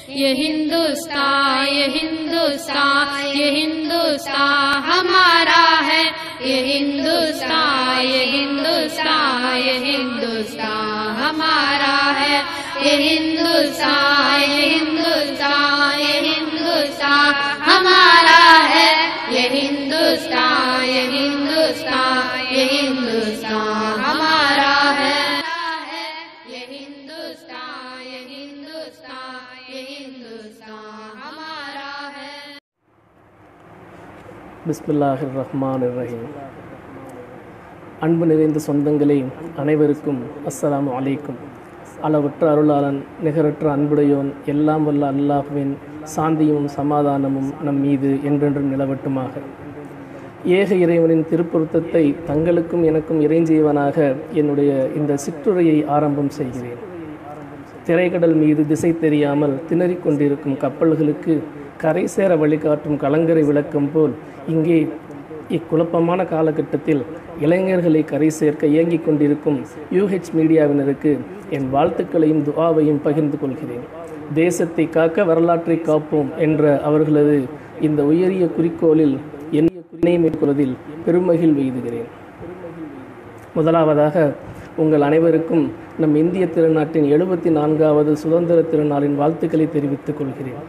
ये हिंदुस्तान ये हिंदुस्तान ये हिंदुस्तान हमारा है ये हिंदुस्तान ये हिंदुस्तान ये हिंदुस्तान हमारा है ये हिंदुस्तान ये हिंदुस्तान ये हिंदुस्तान हमारा है ये हिंदुस्तान ये हिंदुस्तान ये हिंदुस्तान हमारा है ये हिंदुस्तान ये हिंदुस्तान ये हिंदुस्तान हमारा है பிஸ்மில்லாஹிர் ரஹ்மான் ரஹீம் அன்பு நிறைந்த சொந்தங்களே அனைவருக்கும் அஸ்ஸலாமு அலைக்கும் அளவற்ற அருளாளன் நிகரற்ற அன்புடையோன் எல்லாம் வல்ல அல்லாஹ்வின் சாந்தியும் சமாதானமும் நம் மீது என்றென்றும் நிலவட்டுமாக ஏக இறைவனின் திருப்பொருத்தத்தை தங்களுக்கும் எனக்கும் இறைஞ்செய்வனாக என்னுடைய இந்த சிற்றுரையை ஆரம்பம் செய்கிறேன் திரைக்கடல் மீது திசை தெரியாமல் திணறிக் கொண்டிருக்கும் கப்பல்களுக்கு கரை சேர வழிகாட்டும் கலங்கரை விளக்கம் போல் இங்கே இக்குழப்பமான காலகட்டத்தில் இளைஞர்களை கரை சேர்க்க இயங்கிக் கொண்டிருக்கும் யூஹெச் மீடியாவினருக்கு என் வாழ்த்துக்களையும் துஆவையும் பகிர்ந்து கொள்கிறேன் தேசத்தை காக்க வரலாற்றை காப்போம் என்ற அவர்களது இந்த உயரிய குறிக்கோளில் என் இணை மேற்கொள்வதில் பெருமகிழ் வெய்துகிறேன் முதலாவதாக உங்கள் அனைவருக்கும் நம் இந்திய திருநாட்டின் எழுபத்தி நான்காவது சுதந்திர திருநாளின் வாழ்த்துக்களை தெரிவித்துக் கொள்கிறேன்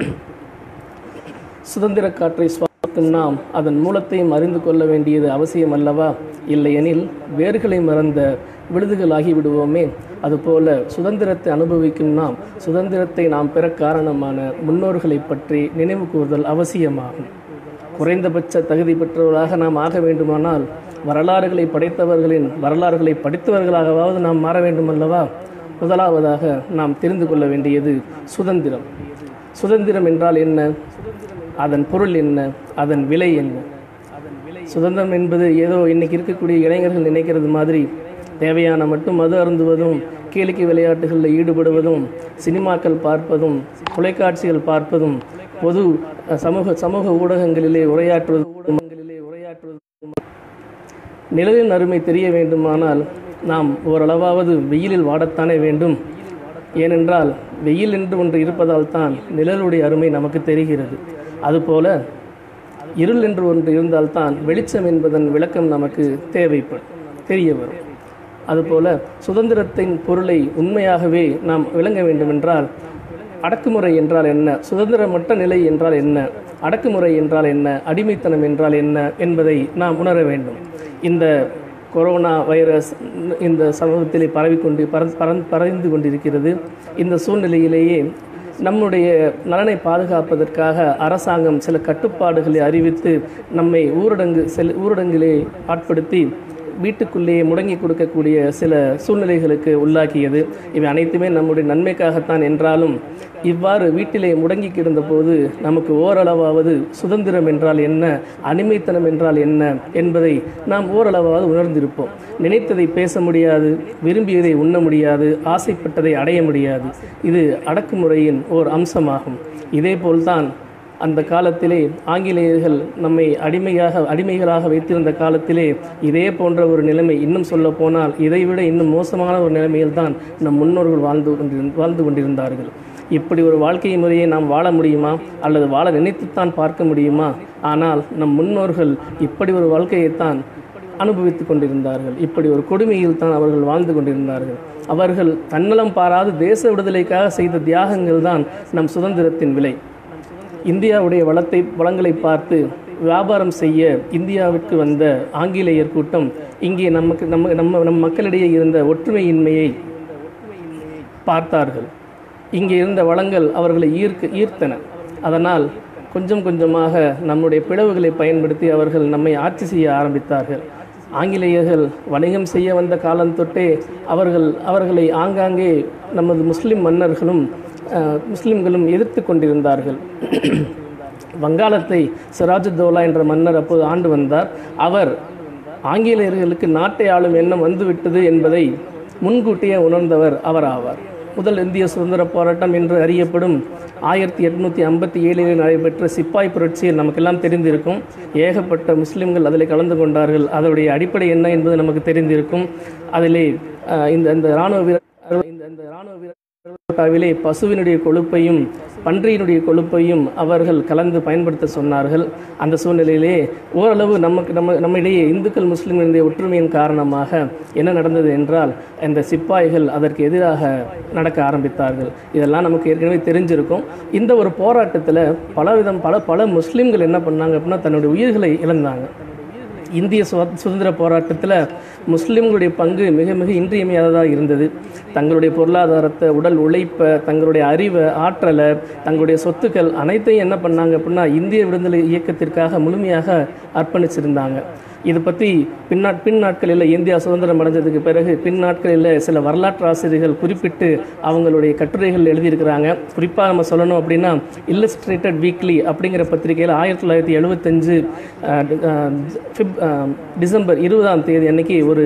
சுதந்திர காற்றை சுவாசிக்கும் நாம் அதன் மூலத்தையும் அறிந்து கொள்ள வேண்டியது அவசியம் அல்லவா இல்லையெனில் வேர்களை மறந்த விழுதுகளாகி விடுவோமே அதுபோல சுதந்திரத்தை அனுபவிக்கும் நாம் சுதந்திரத்தை நாம் பெற காரணமான முன்னோர்களை பற்றி நினைவு கூறுதல் அவசியமாகும் குறைந்தபட்ச தகுதி பெற்றவர்களாக நாம் ஆக வேண்டுமானால் வரலாறுகளை படைத்தவர்களின் வரலாறுகளை படித்தவர்களாகவாவது நாம் மாற வேண்டுமல்லவா முதலாவதாக நாம் தெரிந்து கொள்ள வேண்டியது சுதந்திரம் சுதந்திரம் என்றால் என்ன அதன் பொருள் என்ன அதன் விலை என்ன சுதந்திரம் என்பது ஏதோ இன்னைக்கு இருக்கக்கூடிய இளைஞர்கள் நினைக்கிறது மாதிரி தேவையான மட்டும் மது அருந்துவதும் கேளிக்கை விளையாட்டுகளில் ஈடுபடுவதும் சினிமாக்கள் பார்ப்பதும் தொலைக்காட்சிகள் பார்ப்பதும் பொது அஹ், சமூக சமூக ஊடகங்களிலே உரையாற்றுவதும் ஊடகங்களிலே உரையாற்றுவதும் நிழலின் அருமை தெரிய வேண்டுமானால் நாம் ஓரளவாவது வெயிலில் வாடத்தானே வேண்டும் ஏனென்றால் வெயில் என்று ஒன்று இருப்பதால் தான் நிழலுடைய அருமை நமக்கு தெரிகிறது அதுபோல இருள் என்று ஒன்று இருந்தால்தான் வெளிச்சம் என்பதன் விளக்கம் நமக்கு தேவைப்படும் தெரிய வரும் அதுபோல சுதந்திரத்தின் பொருளை உண்மையாகவே நாம் விளங்க வேண்டுமென்றால் அடக்குமுறை என்றால் என்ன சுதந்திரமற்ற நிலை என்றால் என்ன அடக்குமுறை என்றால் என்ன அடிமைத்தனம் என்றால் என்ன என்பதை நாம் உணர வேண்டும் இந்த கொரோனா வைரஸ் இந்த சமூகத்திலே பரவிக்கொண்டு பற- பறந்து பறந்து கொண்டிருக்கிறது இந்த சூழ்நிலையிலேயே நம்முடைய நலனை பாதுகாப்பதற்காக அரசாங்கம் சில கட்டுப்பாடுகளை அறிவித்து நம்மை ஊரடங்கு செல் ஊரடங்கிலே ஆட்படுத்தி வீட்டுக்குள்ளேயே முடங்கி கொடுக்கக்கூடிய சில சூழ்நிலைகளுக்கு உள்ளாக்கியது இவை அனைத்துமே நம்முடைய நன்மைக்காகத்தான் என்றாலும் இவ்வாறு வீட்டிலே முடங்கி கிடந்தபோது நமக்கு ஓரளவாவது சுதந்திரம் என்றால் என்ன அடிமைத்தனம் என்றால் என்ன என்பதை நாம் ஓரளவாவது உணர்ந்திருப்போம் நினைத்ததை பேச முடியாது விரும்பியதை உண்ண முடியாது ஆசைப்பட்டதை அடைய முடியாது இது அடக்குமுறையின் ஓர் அம்சமாகும் இதேபோல்தான் அந்த காலத்திலே ஆங்கிலேயர்கள் நம்மை அடிமையாக அடிமைகளாக வைத்திருந்த காலத்திலே இதே போன்ற ஒரு நிலைமை இன்னும் சொல்ல போனால் இதைவிட இன்னும் மோசமான ஒரு நிலைமையில் தான் நம் முன்னோர்கள் வாழ்ந்து கொண்டிருந் வாழ்ந்து கொண்டிருந்தார்கள் இப்படி ஒரு வாழ்க்கை முறையை நாம் வாழ முடியுமா அல்லது வாழ நினைத்துத்தான் பார்க்க முடியுமா ஆனால் நம் முன்னோர்கள் இப்படி ஒரு வாழ்க்கையைத்தான் அனுபவித்துக் கொண்டிருந்தார்கள் இப்படி ஒரு கொடுமையில் தான் அவர்கள் வாழ்ந்து கொண்டிருந்தார்கள் அவர்கள் தன்னலம் பாராது தேச விடுதலைக்காக செய்த தியாகங்கள் தான் நம் சுதந்திரத்தின் விலை இந்தியாவுடைய வளத்தை வளங்களை பார்த்து வியாபாரம் செய்ய இந்தியாவிற்கு வந்த ஆங்கிலேயர் கூட்டம் இங்கே நமக்கு நம்ம நம்ம நம் மக்களிடையே இருந்த ஒற்றுமையின்மையை பார்த்தார்கள் இங்கே இருந்த வளங்கள் அவர்களை ஈர்க்க ஈர்த்தன அதனால் கொஞ்சம் கொஞ்சமாக நம்முடைய பிளவுகளை பயன்படுத்தி அவர்கள் நம்மை ஆட்சி செய்ய ஆரம்பித்தார்கள் ஆங்கிலேயர்கள் வணிகம் செய்ய வந்த காலம் தொட்டே அவர்கள் அவர்களை ஆங்காங்கே நமது முஸ்லிம் மன்னர்களும் அஹ், முஸ்லிம்களும் எதிர்த்து கொண்டிருந்தார்கள் வங்காளத்தை சிராஜுத்தௌலா என்ற மன்னர் அப்போது ஆண்டு வந்தார் அவர் ஆங்கிலேயர்களுக்கு நாட்டை ஆளும் எண்ணம் வந்துவிட்டது என்பதை முன்கூட்டியே உணர்ந்தவர் அவர் ஆவார் முதல் இந்திய சுதந்திர போராட்டம் என்று அறியப்படும் ஆயிரத்தி எட்நூற்றி ஐம்பத்தி ஏழில் நடைபெற்ற சிப்பாய் புரட்சியில் நமக்கெல்லாம் தெரிந்திருக்கும் ஏகப்பட்ட முஸ்லிம்கள் அதில் கலந்து கொண்டார்கள் அதனுடைய அடிப்படை என்ன என்பது நமக்கு தெரிந்திருக்கும் அதிலே அஹ், இந்த இந்த இராணுவ வீரர் இந்த இந்த இராணுவ வீரர் பரோட்டாவிலே பசுவினுடைய கொழுப்பையும் பன்றியினுடைய கொழுப்பையும் அவர்கள் கலந்து பயன்படுத்த சொன்னார்கள் அந்த சூழ்நிலையிலே ஓரளவு நமக்கு நம்ம நம்மிடையே இந்துக்கள் முஸ்லிம்களுடைய ஒற்றுமையின் காரணமாக என்ன நடந்தது என்றால் இந்த சிப்பாய்கள் அதற்கு எதிராக நடக்க ஆரம்பித்தார்கள் இதெல்லாம் நமக்கு ஏற்கனவே தெரிஞ்சிருக்கும் இந்த ஒரு போராட்டத்தில் பலவிதம் பல பல முஸ்லிம்கள் என்ன பண்ணாங்க அப்படின்னா தன்னுடைய உயிர்களை இழந்தாங்க இந்திய சுத- சுதந்திர போராட்டத்தில் முஸ்லிம்களுடைய பங்கு மிக மிக இன்றியமையாததாக இருந்தது தங்களுடைய பொருளாதாரத்தை உடல் உழைப்பை தங்களுடைய அறிவை ஆற்றலை தங்களுடைய சொத்துக்கள் அனைத்தையும் என்ன பண்ணாங்க அப்படின்னா இந்திய விடுதலை இயக்கத்திற்காக முழுமையாக அர்ப்பணிச்சிருந்தாங்க இது பற்றி பின்னா பின் நாட்களில் இந்தியா சுதந்திரம் அடைஞ்சதுக்கு பிறகு பின் நாட்களில் சில வரலாற்று ஆசிரியர்கள் குறிப்பிட்டு அவங்களுடைய கட்டுரைகள் எழுதியிருக்கிறாங்க குறிப்பாக நம்ம சொல்லணும் அப்படின்னா இல்லஸ்ட்ரேட்டட் வீக்லி அப்படிங்கிற பத்திரிகையில் ஆயிரத்தி தொள்ளாயிரத்தி எழுபத்தஞ்சு டிசம்பர் இருபதாம் தேதி அன்னைக்கு ஒரு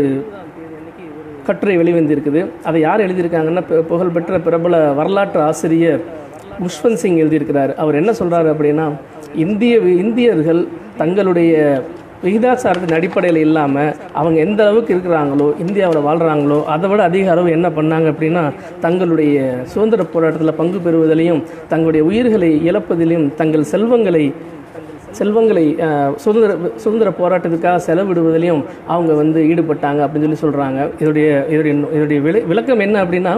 கட்டுரை வெளிவந்திருக்குது அதை யார் எழுதியிருக்காங்கன்னா பு- புகழ்பெற்ற பிரபல வரலாற்று ஆசிரியர் குஷ்வந்த் சிங் எழுதியிருக்கிறார் அவர் என்ன சொல்றாரு அப்படின்னா இந்திய இந்தியர்கள் தங்களுடைய விகிதாச்சாரத்தின் அடிப்படையில் இல்லாமல் அவங்க எந்த அளவுக்கு இருக்கிறாங்களோ இந்தியாவில் வாழ்கிறாங்களோ அதை விட அதிக அளவு என்ன பண்ணாங்க அப்படின்னா தங்களுடைய சுதந்திர போராட்டத்தில் பங்கு பெறுவதிலையும் தங்களுடைய உயிர்களை இழப்பதிலும் தங்கள் செல்வங்களை செல்வங்களை அஹ், சுதந்திர சுதந்திர போராட்டத்துக்காக செலவிடுவதிலையும் அவங்க வந்து ஈடுபட்டாங்க அப்படின்னு சொல்லி சொல்கிறாங்க இதோடைய இதோடைய இதோடைய விளை விளக்கம் என்ன அப்படின்னா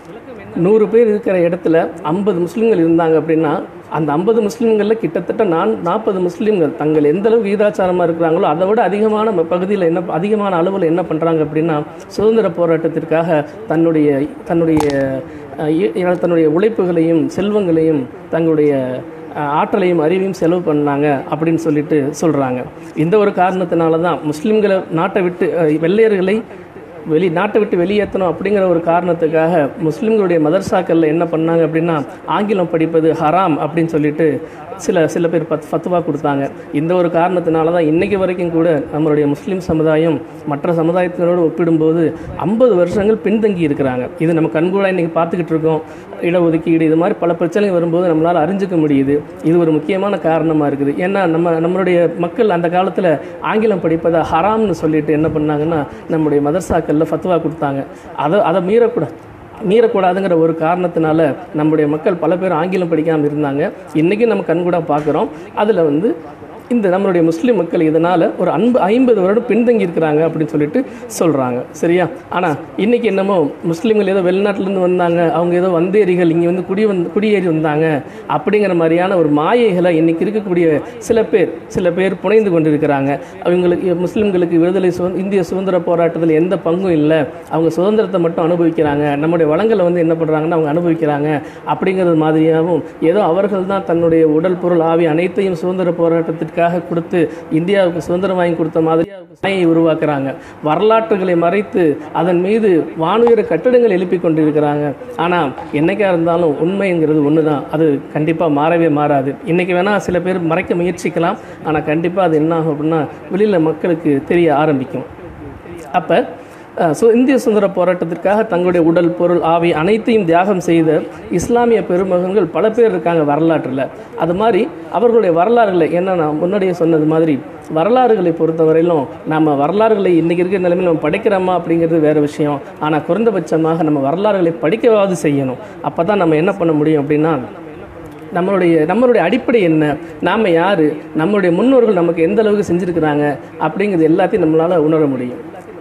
நூறு பேர் இருக்கிற இடத்துல ஐம்பது முஸ்லீம்கள் இருந்தாங்க அப்படின்னா அந்த ஐம்பது முஸ்லீம்களில் கிட்டத்தட்ட நான் நாற்பது முஸ்லீம்கள் தங்கள் எந்த அளவு விகிதாச்சாரமாக இருக்கிறாங்களோ அதை விட அதிகமான ம- பகுதியில் என்ன அதிகமான அளவில் என்ன பண்ணுறாங்க அப்படின்னா சுதந்திர போராட்டத்திற்காக தன்னுடைய தன்னுடைய அஹ், இ- தன்னுடைய உழைப்புகளையும் செல்வங்களையும் தங்களுடைய அஹ், ஆற்றலையும் அறிவையும் செலவு பண்ணாங்க அப்படின்னு சொல்லிட்டு சொல்கிறாங்க இந்த ஒரு காரணத்தினால தான் முஸ்லீம்களை நாட்டை விட்டு அஹ், வெள்ளையர்களை வெளி நாட்டை விட்டு வெளியேற்றணும் அப்படிங்கிற ஒரு காரணத்துக்காக முஸ்லீம்களுடைய மதர்சாக்களில் என்ன பண்ணாங்க அப்படின்னா ஆங்கிலம் படிப்பது ஹராம் அப்படின்னு சொல்லிட்டு சில சில பேர் பத் ஃபத்துவா கொடுத்தாங்க இந்த ஒரு காரணத்தினால தான் இன்றைக்கி வரைக்கும் கூட நம்மளுடைய முஸ்லீம் சமுதாயம் மற்ற சமுதாயத்தினரோடு ஒப்பிடும்போது ஐம்பது வருஷங்கள் பின்தங்கி இருக்கிறாங்க இது நம்ம கண்கூடாக இன்றைக்கி பார்த்துக்கிட்டு இருக்கோம் இடஒதுக்கீடு இது மாதிரி பல பிரச்சனைகள் வரும்போது நம்மளால் அறிஞ்சிக்க முடியுது இது ஒரு முக்கியமான காரணமாக இருக்குது ஏன்னா நம்ம நம்மளுடைய மக்கள் அந்த காலத்தில் ஆங்கிலம் படிப்பதை ஹராம்னு சொல்லிட்டு என்ன பண்ணாங்கன்னா நம்முடைய மதர்சாக்களில் ஃபத்துவா கொடுத்தாங்க அதை அதை மீறக்கூடாது மீறக்கூடாதுங்கிற ஒரு காரணத்தினால நம்முடைய மக்கள் பல பேர் ஆங்கிலம் படிக்காமல் இருந்தாங்க இன்றைக்கி நம்ம கண்கூட பார்க்குறோம் அதில் வந்து இந்த நம்மளுடைய முஸ்லீம் மக்கள் இதனால் ஒரு அன்பு ஐம்பது வருடம் பின்தங்கி இருக்கிறாங்க அப்படின்னு சொல்லிட்டு சொல்கிறாங்க சரியா ஆனால் இன்றைக்கி என்னமோ முஸ்லீம்கள் ஏதோ வெளிநாட்டிலேருந்து வந்தாங்க அவங்க ஏதோ வந்தேரிகள் இங்கே வந்து குடி வந்து குடியேறி வந்தாங்க அப்படிங்கிற மாதிரியான ஒரு மாயைகளை இன்றைக்கி இருக்கக்கூடிய சில பேர் சில பேர் புனைந்து கொண்டிருக்கிறாங்க அவங்களுக்கு முஸ்லீம்களுக்கு விடுதலை சுத இந்திய சுதந்திர போராட்டத்தில் எந்த பங்கும் இல்லை அவங்க சுதந்திரத்தை மட்டும் அனுபவிக்கிறாங்க நம்முடைய வளங்களை வந்து என்ன பண்ணுறாங்கன்னா அவங்க அனுபவிக்கிறாங்க அப்படிங்கிறது மாதிரியாகவும் ஏதோ அவர்கள் தான் தன்னுடைய உடல் பொருள் ஆவி அனைத்தையும் சுதந்திர போராட்டத்திற்காக கொடுத்து இந்தியாவுக்கு சுதந்திரம் வாங்கி கொடுத்த மாதிரி மாயை உருவாக்குறாங்க வரலாற்றுகளை மறைத்து அதன் மீது வானுயர கட்டடங்கள் எழுப்பி கொண்டிருக்கிறாங்க ஆனால் என்னைக்கா இருந்தாலும் உண்மைங்கிறது ஒன்று தான் அது கண்டிப்பாக மாறவே மாறாது இன்றைக்கி வேணால் சில பேர் மறைக்க முயற்சிக்கலாம் ஆனால் கண்டிப்பாக அது என்ன ஆகும் அப்படின்னா வெளியில் மக்களுக்கு தெரிய ஆரம்பிக்கும் அப்போ ஸோ இந்திய சுதந்திர போராட்டத்திற்காக தங்களுடைய உடல் பொருள் ஆவி அனைத்தையும் தியாகம் செய்த இஸ்லாமிய பெருமகன்கள் பல பேர் இருக்காங்க வரலாற்றில் அது மாதிரி அவர்களுடைய வரலாறுகளை என்ன நான் முன்னாடியே சொன்னது மாதிரி வரலாறுகளை பொறுத்தவரையிலும் நம்ம வரலாறுகளை இன்றைக்கி இருக்கிற நிலைமையில் நம்ம படிக்கிறோமா அப்படிங்கிறது வேறு விஷயம் ஆனால் குறைந்தபட்சமாக நம்ம வரலாறுகளை படிக்கவாவது செய்யணும் அப்போ தான் நம்ம என்ன பண்ண முடியும் அப்படின்னா நம்மளுடைய நம்மளுடைய அடிப்படை என்ன நாம் யார் நம்மளுடைய முன்னோர்கள் நமக்கு எந்த அளவுக்கு செஞ்சுருக்கிறாங்க அப்படிங்கிறது எல்லாத்தையும் நம்மளால் உணர முடியும்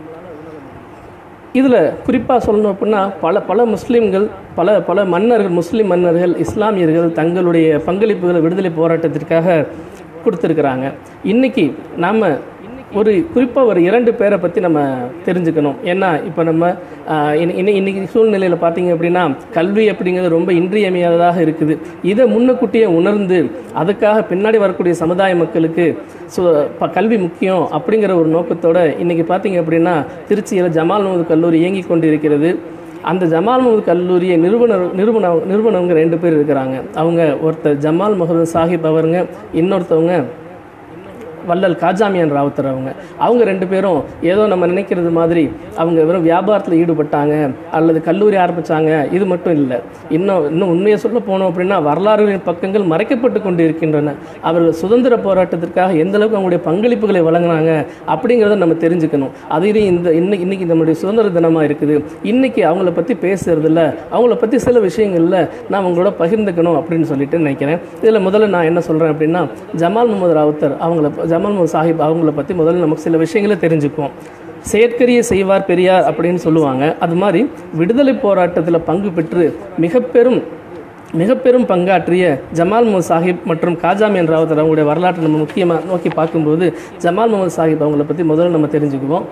இதில் குறிப்பாக சொல்லணும் அப்படின்னா பல பல முஸ்லீம்கள் பல பல மன்னர்கள் முஸ்லீம் மன்னர்கள் இஸ்லாமியர்கள் தங்களுடைய பங்களிப்புகளை விடுதலை போராட்டத்திற்காக கொடுத்துருக்குறாங்க இன்றைக்கி நாம் ஒரு குறிப்பாக ஒரு இரண்டு பேரை பற்றி நம்ம தெரிஞ்சுக்கணும் ஏன்னா இப்போ நம்ம ஆஹ், இன்னி- இன்னி- இன்னைக்கு சூழ்நிலையில் பார்த்தீங்க அப்படின்னா கல்வி அப்படிங்கிறது ரொம்ப இன்றியமையாததாக இருக்குது இதை முன்னக்கூட்டியே உணர்ந்து அதுக்காக பின்னாடி வரக்கூடிய சமுதாய மக்களுக்கு ஸோ இப்போ கல்வி முக்கியம் அப்படிங்கிற ஒரு நோக்கத்தோட இன்றைக்கி பார்த்தீங்க அப்படின்னா திருச்சியில் ஜமால் முகமது கல்லூரி இயங்கி கொண்டு இருக்கிறது அந்த ஜமால் முகமது கல்லூரியை நிறுவனர் நிறுவன நிறுவனவங்க ரெண்டு பேர் இருக்கிறாங்க அவங்க ஒருத்தர் ஜமால் முகமது சாஹிப் அவருங்க இன்னொருத்தவங்க வள்ளல் காஜாமியான் ராவுத்தர் அவங்க அவங்க ரெண்டு பேரும் ஏதோ நம்ம நினைக்கிறது மாதிரி அவங்க வெறும் வியாபாரத்தில் ஈடுபட்டாங்க அல்லது கல்லூரி ஆரம்பிச்சாங்க இது மட்டும் இல்லை இன்னும் இன்னும் உண்மையை சொல்ல போனோம் அப்படின்னா வரலாறுகளின் பக்கங்கள் மறைக்கப்பட்டு கொண்டு இருக்கின்றன அவர்கள் சுதந்திர போராட்டத்திற்காக எந்த அளவுக்கு அவங்களுடைய பங்களிப்புகளை வழங்கினாங்க அப்படிங்கிறத நம்ம தெரிஞ்சுக்கணும் அதிலையும் இந்த இன்னைக்கு இன்னைக்கு நம்மளுடைய சுதந்திர தினமாக இருக்குது இன்னைக்கு அவங்கள பற்றி பேசுறதில்ல அவங்கள பற்றி சில விஷயங்களில் நான் உங்களோட பகிர்ந்துக்கணும் அப்படின்னு சொல்லிட்டு நினைக்கிறேன் இதில் முதல்ல நான் என்ன சொல்கிறேன் அப்படின்னா ஜமால் முகமது ராவுத்தர் அவங்கள ஜமால் முகமது சாஹிப் அவங்கள பற்றி முதல்ல நமக்கு சில விஷயங்களை தெரிஞ்சுக்குவோம் செயற்கரிய செய்வார் பெரியார் அப்படின்னு சொல்லுவாங்க அது மாதிரி விடுதலை போராட்டத்தில் பங்கு பெற்று மிக பெரும் மிக பெரும் பங்காற்றிய ஜமால் முகமது சாஹிப் மற்றும் காஜாமியன் ராவத்தர் அவங்களுடைய வரலாற்றை நம்ம முக்கியமாக நோக்கி பார்க்கும்போது ஜமால் முகமது சாஹிப் அவங்கள பற்றி முதல்ல நம்ம தெரிஞ்சுக்குவோம்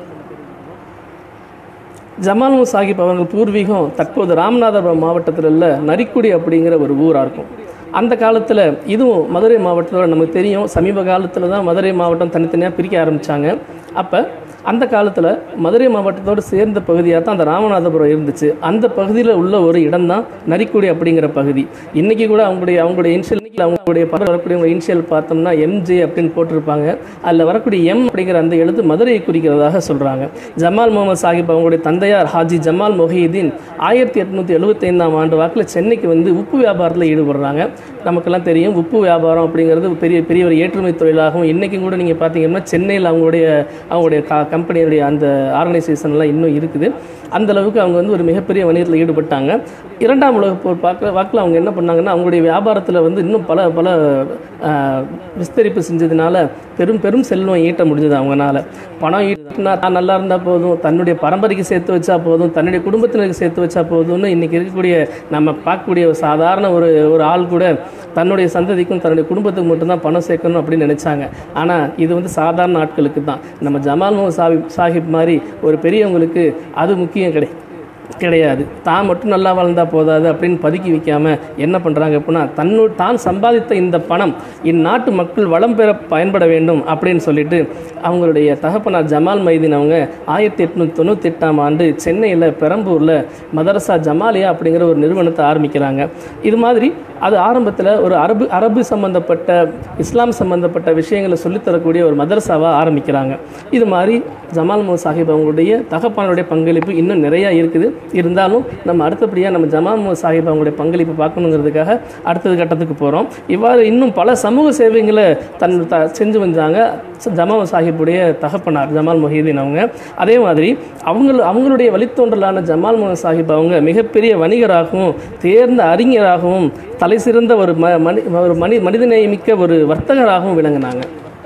ஜமால் முகமது சாஹிப் அவர்கள் பூர்வீகம் தற்போது ராமநாதபுரம் மாவட்டத்தில் உள்ள நரிக்குடி அப்படிங்கிற ஒரு ஊராக இருக்கும் அந்த காலத்தில் இதுவும் மதுரை மாவட்டத்தோட நமக்கு தெரியும் சமீப காலத்தில் தான் மதுரை மாவட்டம் தனித்தனியாக பிரிக்க ஆரம்பித்தாங்க அப்போ அந்த காலத்தில் மதுரை மாவட்டத்தோடு சேர்ந்த பகுதியாக தான் அந்த ராமநாதபுரம் இருந்துச்சு அந்த பகுதியில் உள்ள ஒரு இடம் தான் நரிக்குடி அப்படிங்கிற பகுதி இன்றைக்கி கூட அவங்களுடைய அவங்களுடைய இன்ஷியல் அவங்களுடைய படம் வரக்கூடிய இன்ஷியல் பார்த்தோம்னா எம்ஜே அப்படின்னு போட்டிருப்பாங்க அதில் வரக்கூடிய எம் அப்படிங்கிற அந்த எழுத்து மதுரையை குறிக்கிறதாக சொல்கிறாங்க ஜமால் முகமது சாஹிப் அவங்களுடைய தந்தையார் ஹாஜி ஜமால் மொஹீதீன் ஆயிரத்தி எட்நூற்றி எழுபத்தைந்தாம் ஆண்டு வாக்கில் சென்னைக்கு வந்து உப்பு வியாபாரத்தில் ஈடுபடுறாங்க நமக்கெல்லாம் தெரியும் உப்பு வியாபாரம் அப்படிங்கிறது பெரிய பெரிய ஒரு ஏற்றுமதி தொழிலாகவும் இன்றைக்கும் கூட நீங்கள் பார்த்தீங்கன்னா சென்னையில் அவங்களுடைய அவங்களுடைய கா கம்பெனியுடைய அந்த ஆர்கனைசேஷன்லாம் இன்னும் இருக்குது அந்த அளவுக்கு அவங்க வந்து ஒரு மிகப்பெரிய வணிகத்தில் ஈடுபட்டாங்க இரண்டாம் உலகப் போர் பார்க்க வாக்கில் அவங்க என்ன பண்ணாங்கன்னா அவங்களுடைய வியாபாரத்தில் வந்து இன்னும் பல பல ஆஹ், விஸ்தரிப்பு செஞ்சதுனால பெரும் பெரும் செல்வம் ஈட்ட முடிஞ்சது அவங்கனால பணம் ஈட்டினா தான் நல்லா இருந்தால் போதும் தன்னுடைய பரம்பரைக்கு சேர்த்து வச்சா போதும் தன்னுடைய குடும்பத்தினருக்கு சேர்த்து வச்சா போதும்னு இன்றைக்கி இருக்கக்கூடிய நம்ம பார்க்கக்கூடிய ஒரு சாதாரண ஒரு ஒரு ஆள் கூட தன்னுடைய சந்ததிக்கும் தன்னுடைய குடும்பத்துக்கு மட்டும்தான் பணம் சேர்க்கணும் அப்படின்னு நினச்சாங்க ஆனால் இது வந்து சாதாரண ஆட்களுக்கு தான் நம்ம ஜமால் முகமது சாஹிப் சாஹிப் மாதிரி ஒரு பெரியவங்களுக்கு அது முக்கியம் கிடை கிடையாது தான் மட்டும் நல்லா வாழ்ந்தா போதாது அப்படின்னு பதுக்கி வைக்காம என்ன பண்ணுறாங்க அப்படின்னா தன்னு தான் சம்பாதித்த இந்த பணம் இந்நாட்டு மக்கள் வளம் பெற பயன்பட வேண்டும் அப்படின்னு சொல்லிட்டு அவங்களுடைய தகப்பனார் ஜமால் மைதீன் அவங்க ஆயிரத்தி எட்நூற்றி தொண்ணூற்றி எட்டாம் ஆண்டு சென்னையில் பெரம்பூரில் மதரசா ஜமாலியா அப்படிங்கிற ஒரு நிறுவனத்தை ஆரம்பிக்கிறாங்க இது மாதிரி அது ஆரம்பத்தில் ஒரு அரபு அரபு சம்பந்தப்பட்ட இஸ்லாம் சம்பந்தப்பட்ட விஷயங்களை சொல்லித்தரக்கூடிய ஒரு மதரசாவாக ஆரம்பிக்கிறாங்க இது மாதிரி ஜமால் முகமது சாஹிப் அவங்களுடைய தகப்பானுடைய பங்களிப்பு இன்னும் நிறையா இருக்குது இருந்தாலும் நம்ம அடுத்தபடியாக நம்ம ஜமால் முகமது சாஹிப் அவங்களுடைய பங்களிப்பு பார்க்கணுங்கிறதுக்காக அடுத்தது கட்டத்துக்கு போகிறோம் இவ்வாறு இன்னும் பல சமூக சேவைகளை தன் த செஞ்சு வந்தாங்க ஜமால் சாஹிப்புடைய தகப்பனார் ஜமால் மொஹீதீன் அவங்க அதே மாதிரி அவங்க அவங்களுடைய வழித்தோன்றலான ஜமால் முகமது சாஹிப் அவங்க மிகப்பெரிய வணிகராகவும் தேர்ந்த அறிஞராகவும் தலை சிறந்த ஒரு ம மனி ஒரு மனி மனிதநேயமிக்க ஒரு வர்த்தகராகவும் விளங்கினாங்க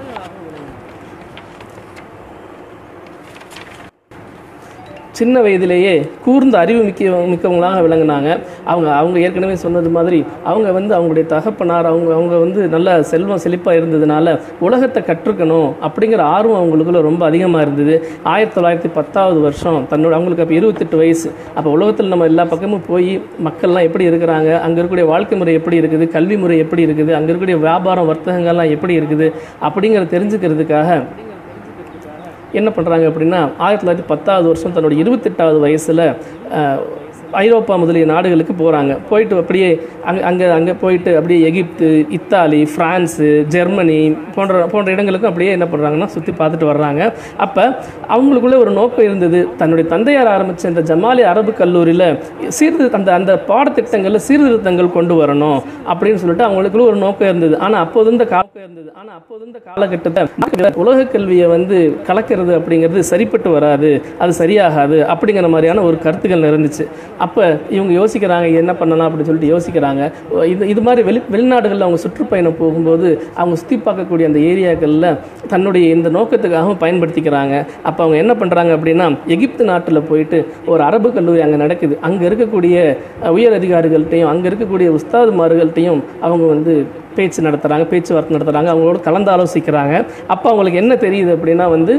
சின்ன வயதிலேயே கூர்ந்த அறிவு மிக்க மிக்கவங்களாக விளங்கினாங்க அவங்க அவங்க ஏற்கனவே சொன்னது மாதிரி அவங்க வந்து அவங்களுடைய தகப்பனார் அவங்க அவங்க வந்து நல்ல செல்வம் செழிப்பாக இருந்ததுனால உலகத்தை கற்றுக்கணும் அப்படிங்கிற ஆர்வம் அவங்களுக்குள்ள ரொம்ப அதிகமாக இருந்தது ஆயிரத்தி தொள்ளாயிரத்தி பத்தாவது வருஷம் தன்னோட அவங்களுக்கு அப்போ இருபத்தெட்டு வயசு அப்போ உலகத்தில் நம்ம எல்லா பக்கமும் போய் மக்கள்லாம் எப்படி இருக்கிறாங்க அங்கே இருக்கக்கூடிய வாழ்க்கை முறை எப்படி இருக்குது கல்வி முறை எப்படி இருக்குது அங்கே இருக்கக்கூடிய வியாபாரம் வர்த்தகங்கள்லாம் எப்படி இருக்குது அப்படிங்கிறத தெரிஞ்சுக்கிறதுக்காக என்ன பண்ணுறாங்க அப்படின்னா ஆயிரத்தி தொள்ளாயிரத்தி பத்தாவது வருஷம் தன்னோட இருபத்தெட்டாவது வயசில் ஐரோப்பா முதலிய நாடுகளுக்கு போகிறாங்க போயிட்டு அப்படியே அங்கே அங்கே அங்கே போயிட்டு அப்படியே எகிப்து இத்தாலி ஃப்ரான்ஸு ஜெர்மனி போன்ற போன்ற இடங்களுக்கும் அப்படியே என்ன பண்ணுறாங்கன்னா சுற்றி பார்த்துட்டு வர்றாங்க அப்போ அவங்களுக்குள்ள ஒரு நோக்கம் இருந்தது தன்னுடைய தந்தையார் ஆரம்பித்த இந்த ஜமாலி அரபு கல்லூரியில் சீர்திரு அந்த அந்த பாடத்திட்டங்களில் சீர்திருத்தங்கள் கொண்டு வரணும் அப்படின்னு சொல்லிட்டு அவங்களுக்குள்ள ஒரு நோக்கம் இருந்தது ஆனால் அப்போது இந்த காலம் இருந்தது ஆனால் அப்போது இந்த காலகட்டத்தை உலக கல்வியை வந்து கலக்கிறது அப்படிங்கிறது சரிப்பட்டு வராது அது சரியாகாது அப்படிங்கிற மாதிரியான ஒரு கருத்துக்கள் இருந்துச்சு அப்போ இவங்க யோசிக்கிறாங்க என்ன பண்ணலாம் அப்படின்னு சொல்லிட்டு யோசிக்கிறாங்க இது இது மாதிரி வெளி வெளிநாடுகளில் அவங்க சுற்றுப்பயணம் போகும்போது அவங்க சுற்றி பார்க்கக்கூடிய அந்த ஏரியாக்களில் தன்னுடைய இந்த நோக்கத்துக்காகவும் பயன்படுத்திக்கிறாங்க அப்போ அவங்க என்ன பண்ணுறாங்க அப்படின்னா எகிப்து நாட்டில் போயிட்டு ஒரு அரபு கல்லூரி அங்கே நடக்குது அங்கே இருக்கக்கூடிய அஹ், உயர் அதிகாரிகள்கிட்டையும் அங்கே இருக்கக்கூடிய உஸ்தாதுமார்கள்ட்டையும் அவங்க வந்து பேச்சு நடத்துகிறாங்க பேச்சுவார்த்தை நடத்துகிறாங்க அவங்களோட கலந்து ஆலோசிக்கிறாங்க அப்போ அவங்களுக்கு என்ன தெரியுது அப்படின்னா வந்து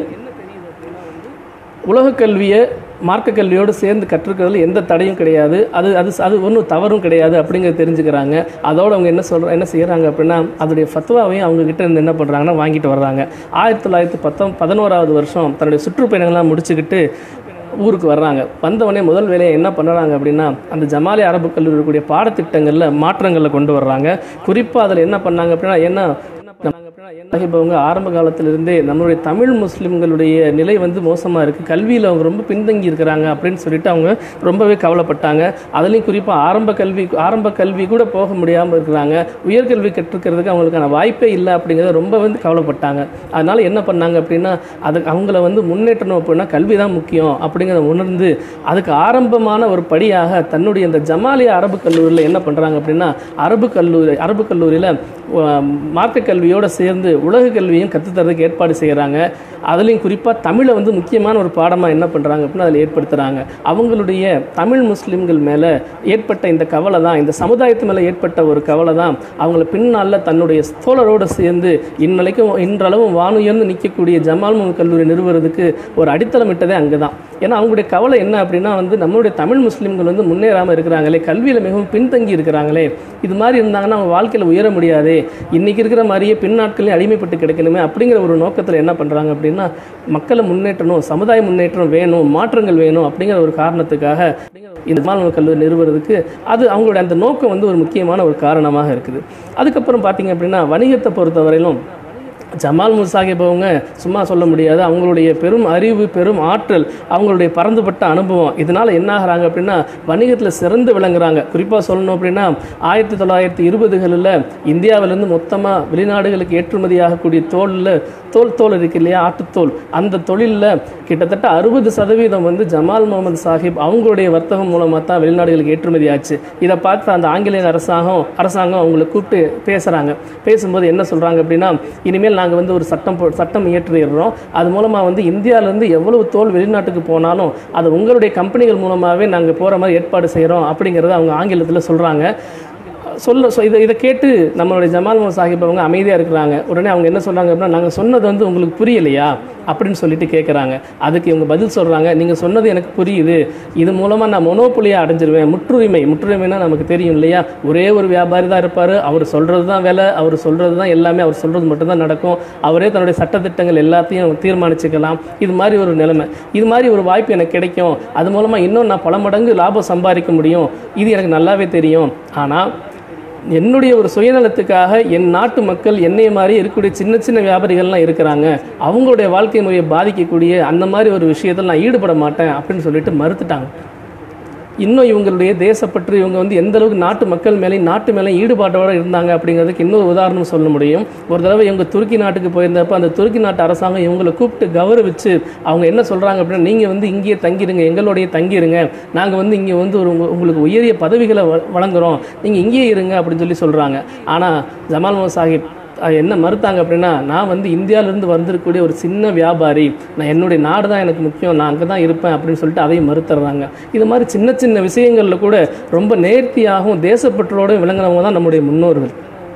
உலக கல்வியை மார்க்க கல்வியோடு சேர்ந்து கற்றுக்கிறதுல எந்த தடையும் கிடையாது அது அது அது ஒன்றும் தவறும் கிடையாது அப்படிங்கிறத தெரிஞ்சுக்கிறாங்க அதோடு அவங்க என்ன சொல்ற என்ன செய்கிறாங்க அப்படின்னா அதோடைய ஃபத்வாவையும் அவங்க கிட்ட இருந்து என்ன பண்ணுறாங்கன்னா வாங்கிட்டு வர்றாங்க ஆயிரத்தி தொள்ளாயிரத்தி பத்தொம் பதினோராவது வருஷம் தன்னுடைய சுற்றுப்பயணங்கள்லாம் முடிச்சுக்கிட்டு ஊருக்கு வர்றாங்க வந்தவொடனே முதல் வேலையை என்ன பண்ணுறாங்க அப்படின்னா அந்த ஜமாலி அரபு கல்லூரி இருக்கக்கூடிய பாடத்திட்டங்களில் மாற்றங்களை கொண்டு வர்றாங்க குறிப்பாக அதில் என்ன பண்ணாங்க அப்படின்னா என்ன என்ன பண்ணாங்க அப்படின்னா என்ன இப்போ அவங்க ஆரம்ப காலத்திலிருந்தே நம்மளுடைய தமிழ் முஸ்லிம்களுடைய நிலை வந்து மோசமாக இருக்குது கல்வியில் அவங்க ரொம்ப பின்தங்கி இருக்கிறாங்க அப்படின்னு சொல்லிட்டு அவங்க ரொம்பவே கவலைப்பட்டாங்க அதுலேயும் குறிப்பாக ஆரம்ப கல்வி ஆரம்ப கல்வி கூட போக முடியாமல் இருக்கிறாங்க உயர்கல்வி கற்றுக்கிறதுக்கு அவங்களுக்கான வாய்ப்பே இல்லை அப்படிங்கிறத ரொம்ப வந்து கவலைப்பட்டாங்க அதனால் என்ன பண்ணாங்க அப்படின்னா அதுக்கு அவங்கள வந்து முன்னேற்றணும் அப்படின்னா கல்வி தான் முக்கியம் அப்படிங்கிறத உணர்ந்து அதுக்கு ஆரம்பமான ஒரு படியாக தன்னுடைய இந்த ஜமாலியா அரபு கல்லூரியில் என்ன பண்ணுறாங்க அப்படின்னா அரபு கல்லூரி அரபு கல்லூரியில் மார்க்க கல்வியோடு சேர்ந்து உலக கல்வியும் கற்றுத்தரதுக்கு ஏற்பாடு செய்கிறாங்க அதுலேயும் குறிப்பாக தமிழை வந்து முக்கியமான ஒரு பாடமாக என்ன பண்ணுறாங்க அப்படின்னா அதில் ஏற்படுத்துகிறாங்க அவங்களுடைய தமிழ் முஸ்லிம்கள் மேலே ஏற்பட்ட இந்த கவலை தான் இந்த சமுதாயத்து மேலே ஏற்பட்ட ஒரு கவலை தான் அவங்கள பின்னால் தன்னுடைய தோழரோடு சேர்ந்து இந்நிலைக்கும் இன்றளவும் வானுயர்ந்து நிற்கக்கூடிய ஜமால் முகமது கல்லூரி நிறுவுறதுக்கு ஒரு அடித்தளமிட்டதே அங்கே தான் ஏன்னா அவங்களுடைய கவலை என்ன அப்படின்னா வந்து நம்மளுடைய தமிழ் முஸ்லிம்கள் வந்து முன்னேறாமல் இருக்கிறாங்களே கல்வியில் மிகவும் பின்தங்கி இருக்கிறாங்களே இது மாதிரி இருந்தாங்கன்னா அவங்க வாழ்க்கையில் உயர முடியாதே இன்னைக்கு இருக்கிற மாதிரியே பின் நாட்களே அடிமைப்பட்டு கிடக்கணுமே அப்படிங்கிற ஒரு நோக்கத்தில் என்ன பண்ணுறாங்க அப்படின்னா மக்களை முன்னேற்றணும் சமுதாய முன்னேற்றம் வேணும் மாற்றங்கள் வேணும் அப்படிங்கிற ஒரு காரணத்துக்காக இந்த மாணவ கல்லூரி நிறுவுறதுக்கு அது அவங்களுடைய அந்த நோக்கம் வந்து ஒரு முக்கியமான ஒரு காரணமாக இருக்குது அதுக்கப்புறம் பார்த்தீங்க அப்படின்னா வணிகத்தை பொறுத்தவரையிலும் ஜமால் முசாஹிப் அவங்க சும்மா சொல்ல முடியாது அவங்களுடைய பெரும் அறிவு பெரும் ஆற்றல் அவங்களுடைய பறந்துபட்ட அனுபவம் இதனால் என்ன ஆகுறாங்க அப்படின்னா வணிகத்தில் சிறந்து விளங்குறாங்க குறிப்பாக சொல்லணும் அப்படின்னா ஆயிரத்தி தொள்ளாயிரத்தி இருபதுகளில் இந்தியாவிலேருந்து மொத்தமாக வெளிநாடுகளுக்கு ஏற்றுமதி ஆகக்கூடிய தோலில் தோல் தோல் இருக்கு இல்லையா ஆட்டுத்தோல் அந்த தொழிலில் கிட்டத்தட்ட அறுபது சதவீதம் வந்து ஜமால் முகமது சாஹிப் அவங்களுடைய வர்த்தகம் மூலமாக தான் வெளிநாடுகளுக்கு ஏற்றுமதி ஆச்சு இதை பார்த்து அந்த ஆங்கிலேய அரசாங்கம் அரசாங்கம் அவங்களை கூப்பிட்டு பேசுகிறாங்க பேசும்போது என்ன சொல்கிறாங்க அப்படின்னா இனிமேல் நாங்கள் வந்து ஒரு சட்டம் போ சட்டம் இயற்றிடுறோம் அது மூலமாக வந்து இந்தியாவிலேருந்து எவ்வளவு தோல் வெளிநாட்டுக்கு போனாலும் அது உங்களுடைய கம்பெனிகள் மூலமாகவே நாங்கள் போகிற மாதிரி ஏற்பாடு செய்கிறோம் அப்படிங்கிறத அவங்க ஆங்கிலத்தில் சொல்கிறாங்க சொல்ல சொ- இதை இதை கேட்டு நம்மளுடைய ஜமால் முகமது சாஹிப் அவங்க அமைதியாக இருக்கிறாங்க உடனே அவங்க என்ன சொல்கிறாங்க அப்படின்னா நாங்கள் சொன்னது வந்து உங்களுக்கு புரியலையா அப்படின்னு சொல்லிட்டு கேட்குறாங்க அதுக்கு இவங்க பதில் சொல்கிறாங்க நீங்கள் சொன்னது எனக்கு புரியுது இது மூலமாக நான் மொனோப்புலியாக அடைஞ்சிருவேன் முற்றுரிமை முற்றுரிமைனா நமக்கு தெரியும் இல்லையா ஒரே ஒரு வியாபாரி தான் இருப்பார் அவர் சொல்கிறது தான் வேலை அவர் சொல்கிறது தான் எல்லாமே அவர் சொல்கிறது மட்டும்தான் நடக்கும் அவரே தன்னுடைய சட்டத்திட்டங்கள் எல்லாத்தையும் தீர்மானிச்சுக்கலாம் இது மாதிரி ஒரு நிலைமை இது மாதிரி ஒரு வாய்ப்பு எனக்கு கிடைக்கும் அது மூலமாக இன்னும் நான் பல மடங்கு லாபம் சம்பாதிக்க முடியும் இது எனக்கு நல்லாவே தெரியும் ஆனால் என்னுடைய ஒரு சுயநலத்துக்காக என் நாட்டு மக்கள் என்னைய மாதிரி இருக்கக்கூடிய சின்ன சின்ன வியாபாரிகள்லாம் இருக்கிறாங்க அவங்களுடைய வாழ்க்கை முறையை பாதிக்கக்கூடிய அந்த மாதிரி ஒரு விஷயத்தில் நான் ஈடுபட மாட்டேன் அப்படின்னு சொல்லிட்டு மறுத்துட்டாங்க இன்னும் இவங்களுடைய தேசப்பற்று இவங்க வந்து எந்த அளவுக்கு நாட்டு மக்கள் மேலேயும் நாட்டு மேலே ஈடுபாட்டோடு இருந்தாங்க அப்படிங்கிறதுக்கு இன்னொரு உதாரணம் சொல்ல முடியும் ஒரு தடவை இவங்க துருக்கி நாட்டுக்கு போயிருந்தப்ப அந்த துருக்கி நாட்டு அரசாங்கம் இவங்களை கூப்பிட்டு கௌரவிச்சு அவங்க என்ன சொல்கிறாங்க அப்படின்னா நீங்கள் வந்து இங்கேயே தங்கிடுங்க எங்களோடய தங்கிடுங்க நாங்கள் வந்து இங்கே வந்து ஒரு உங்க- உங்களுக்கு உயரிய பதவிகளை வ- வழங்குறோம் நீங்கள் இங்கேயே இருங்க அப்படின்னு சொல்லி சொல்கிறாங்க ஆனால் ஜமால் முகமது சாஹிப் அது என்ன மறுத்தாங்க அப்படின்னா நான் வந்து இந்தியாவிலேருந்து வந்திருக்கக்கூடிய ஒரு சின்ன வியாபாரி நான் என்னுடைய நாடு தான் எனக்கு முக்கியம் நான் அங்கே தான் இருப்பேன் அப்படின்னு சொல்லிட்டு அதையும் மறுத்துறாங்க இது மாதிரி சின்ன சின்ன விஷயங்களில் கூட ரொம்ப நேர்த்தியாகவும் தேசப்பற்றோடும் விளங்குறவங்க தான் நம்முடைய முன்னோர்கள்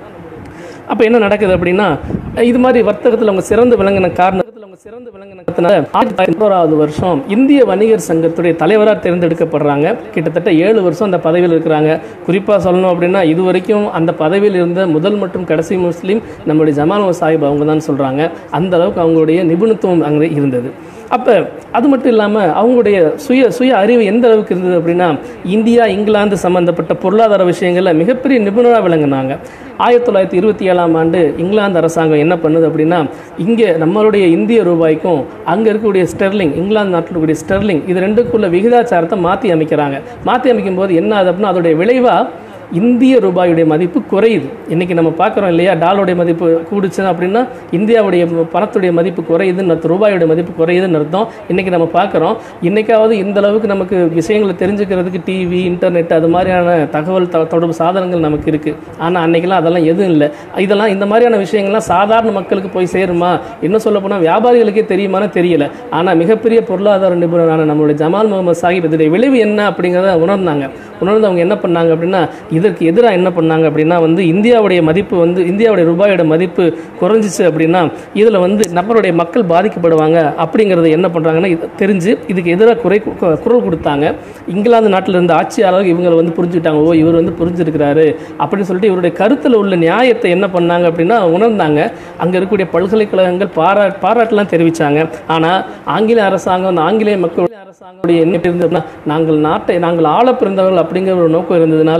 அப்போ என்ன நடக்குது அப்படின்னா இது மாதிரி வர்த்தகத்தில் அவங்க சிறந்து விளங்கின காரணத்தில் அவங்க சிறந்து விளங்கினதுனால ஆயிரத்தி தொள்ளாயிரத்தி பதினோராவது வருஷம் இந்திய வணிகர் சங்கத்துடைய தலைவராக தேர்ந்தெடுக்கப்படுறாங்க கிட்டத்தட்ட ஏழு வருஷம் அந்த பதவியில் இருக்கிறாங்க குறிப்பாக சொல்லணும் அப்படின்னா இது வரைக்கும் அந்த பதவியில் இருந்த முதல் மற்றும் கடைசி முஸ்லீம் நம்முடைய ஜமால் முகமது சாஹிப் அவங்க தான் சொல்கிறாங்க அந்த அளவுக்கு அவங்களுடைய நிபுணத்துவம் அங்கே இருந்தது அப்போ அது மட்டும் இல்லாமல் அவங்களுடைய சுய சுய அறிவு எந்த அளவுக்கு இருந்தது அப்படின்னா இந்தியா இங்கிலாந்து சம்பந்தப்பட்ட பொருளாதார விஷயங்களில் மிகப்பெரிய நிபுணராக விளங்குனாங்க ஆயிரத்தி தொள்ளாயிரத்தி இருபத்தி ஏழாம் ஆண்டு இங்கிலாந்து அரசாங்கம் என்ன பண்ணுது அப்படின்னா இங்கே நம்மளுடைய இந்திய ரூபாய்க்கும் அங்கே இருக்கக்கூடிய ஸ்டெர்லிங் இங்கிலாந்து நாட்டில் இருக்கக்கூடிய ஸ்டெர்லிங் இது ரெண்டுக்குள்ள விகிதாச்சாரத்தை மாற்றி அமைக்கிறாங்க மாற்றி அமைக்கும் போது என்ன ஆகுது அப்படின்னா அதோடைய விளைவாக இந்திய ரூபாயுடைய மதிப்பு குறையுது இன்னைக்கு நம்ம பார்க்குறோம் இல்லையா டாலருடைய மதிப்பு கூடுச்சு அப்படின்னா இந்தியாவுடைய பணத்துடைய மதிப்பு குறையுதுன்னு அர்த்தம் ரூபாயுடைய மதிப்பு குறையுதுன்னு அர்த்தம் இன்னைக்கு நம்ம பார்க்குறோம் இன்னைக்காவது இந்த அளவுக்கு நமக்கு விஷயங்களை தெரிஞ்சுக்கிறதுக்கு டிவி இன்டர்நெட் அது மாதிரியான தகவல் த- தொடர்பு சாதனங்கள் நமக்கு இருக்குது ஆனால் அன்னைக்கெல்லாம் அதெல்லாம் எதுவும் இல்லை இதெல்லாம் இந்த மாதிரியான விஷயங்கள்லாம் சாதாரண மக்களுக்கு போய் சேருமா இன்னும் சொல்ல போனால் வியாபாரிகளுக்கே தெரியுமான்னு தெரியல ஆனால் மிகப்பெரிய பொருளாதார நிபுணரான நம்மளுடைய ஜமால் முகமது சாஹிப் இதனுடைய விளைவு என்ன அப்படிங்கிறத உணர்ந்தாங்க உணர்ந்து அவங்க என்ன பண்ணாங்க அப்படின்னா இதற்கு எதிராக என்ன பண்ணாங்க அப்படின்னா வந்து இந்தியாவுடைய மதிப்பு வந்து இந்தியாவுடைய ரூபாயோட மதிப்பு குறைஞ்சிச்சு அப்படின்னா இதில் வந்து நம்மளுடைய மக்கள் பாதிக்கப்படுவாங்க அப்படிங்கிறத என்ன பண்ணுறாங்கன்னா இது தெரிஞ்சு இதுக்கு எதிராக குறை கு- குரல் கொடுத்தாங்க இங்கிலாந்து நாட்டில் இருந்த ஆட்சியாளர்கள் இவங்களை வந்து புரிஞ்சுக்கிட்டாங்க ஓ இவர் வந்து புரிஞ்சிருக்கிறாரு அப்படின்னு சொல்லிட்டு இவருடைய கருத்தில் உள்ள நியாயத்தை என்ன பண்ணாங்க அப்படின்னா உணர்ந்தாங்க அங்கே இருக்கக்கூடிய பல்கலைக்கழகங்கள் பாரா பாராட்டெல்லாம் தெரிவித்தாங்க ஆனால் ஆங்கில அரசாங்கம் அந்த ஆங்கிலேய மக்களுடைய அரசாங்கத்துடைய என்ன இருந்ததுன்னா நாங்கள் நாட்டை நாங்கள் ஆள பிறந்தவர்கள் அப்படிங்கிற ஒரு நோக்கம் இருந்ததுனால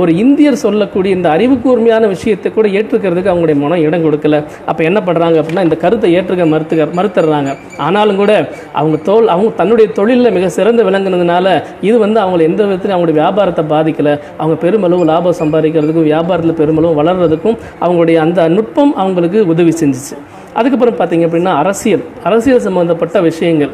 ஒரு இந்தியர் சொல்லக்கூடிய இந்த அறிவுக்கூர்மையான விஷயத்தை கூட ஏற்றுக்கிறதுக்கு அவங்களுடைய மனம் இடம் கொடுக்கல அப்போ என்ன பண்ணுறாங்க அப்படின்னா இந்த கருத்தை ஏற்றுக்க மறுத்துக்க மறுத்துடுறாங்க ஆனாலும் கூட அவங்க தோல் அவங்க தன்னுடைய தொழிலில் மிக சிறந்து விளங்குனதுனால இது வந்து அவங்களை எந்த விதத்திலும் அவங்களுடைய வியாபாரத்தை பாதிக்கல அவங்க பெருமளவு லாபம் சம்பாதிக்கிறதுக்கும் வியாபாரத்தில் பெருமளவு வளர்றதுக்கும் அவங்களுடைய அந்த நுட்பம் அவங்களுக்கு உதவி செஞ்சுச்சு அதுக்கப்புறம் பார்த்தீங்க அப்படின்னா அரசியல் அரசியல் சம்பந்தப்பட்ட விஷயங்கள்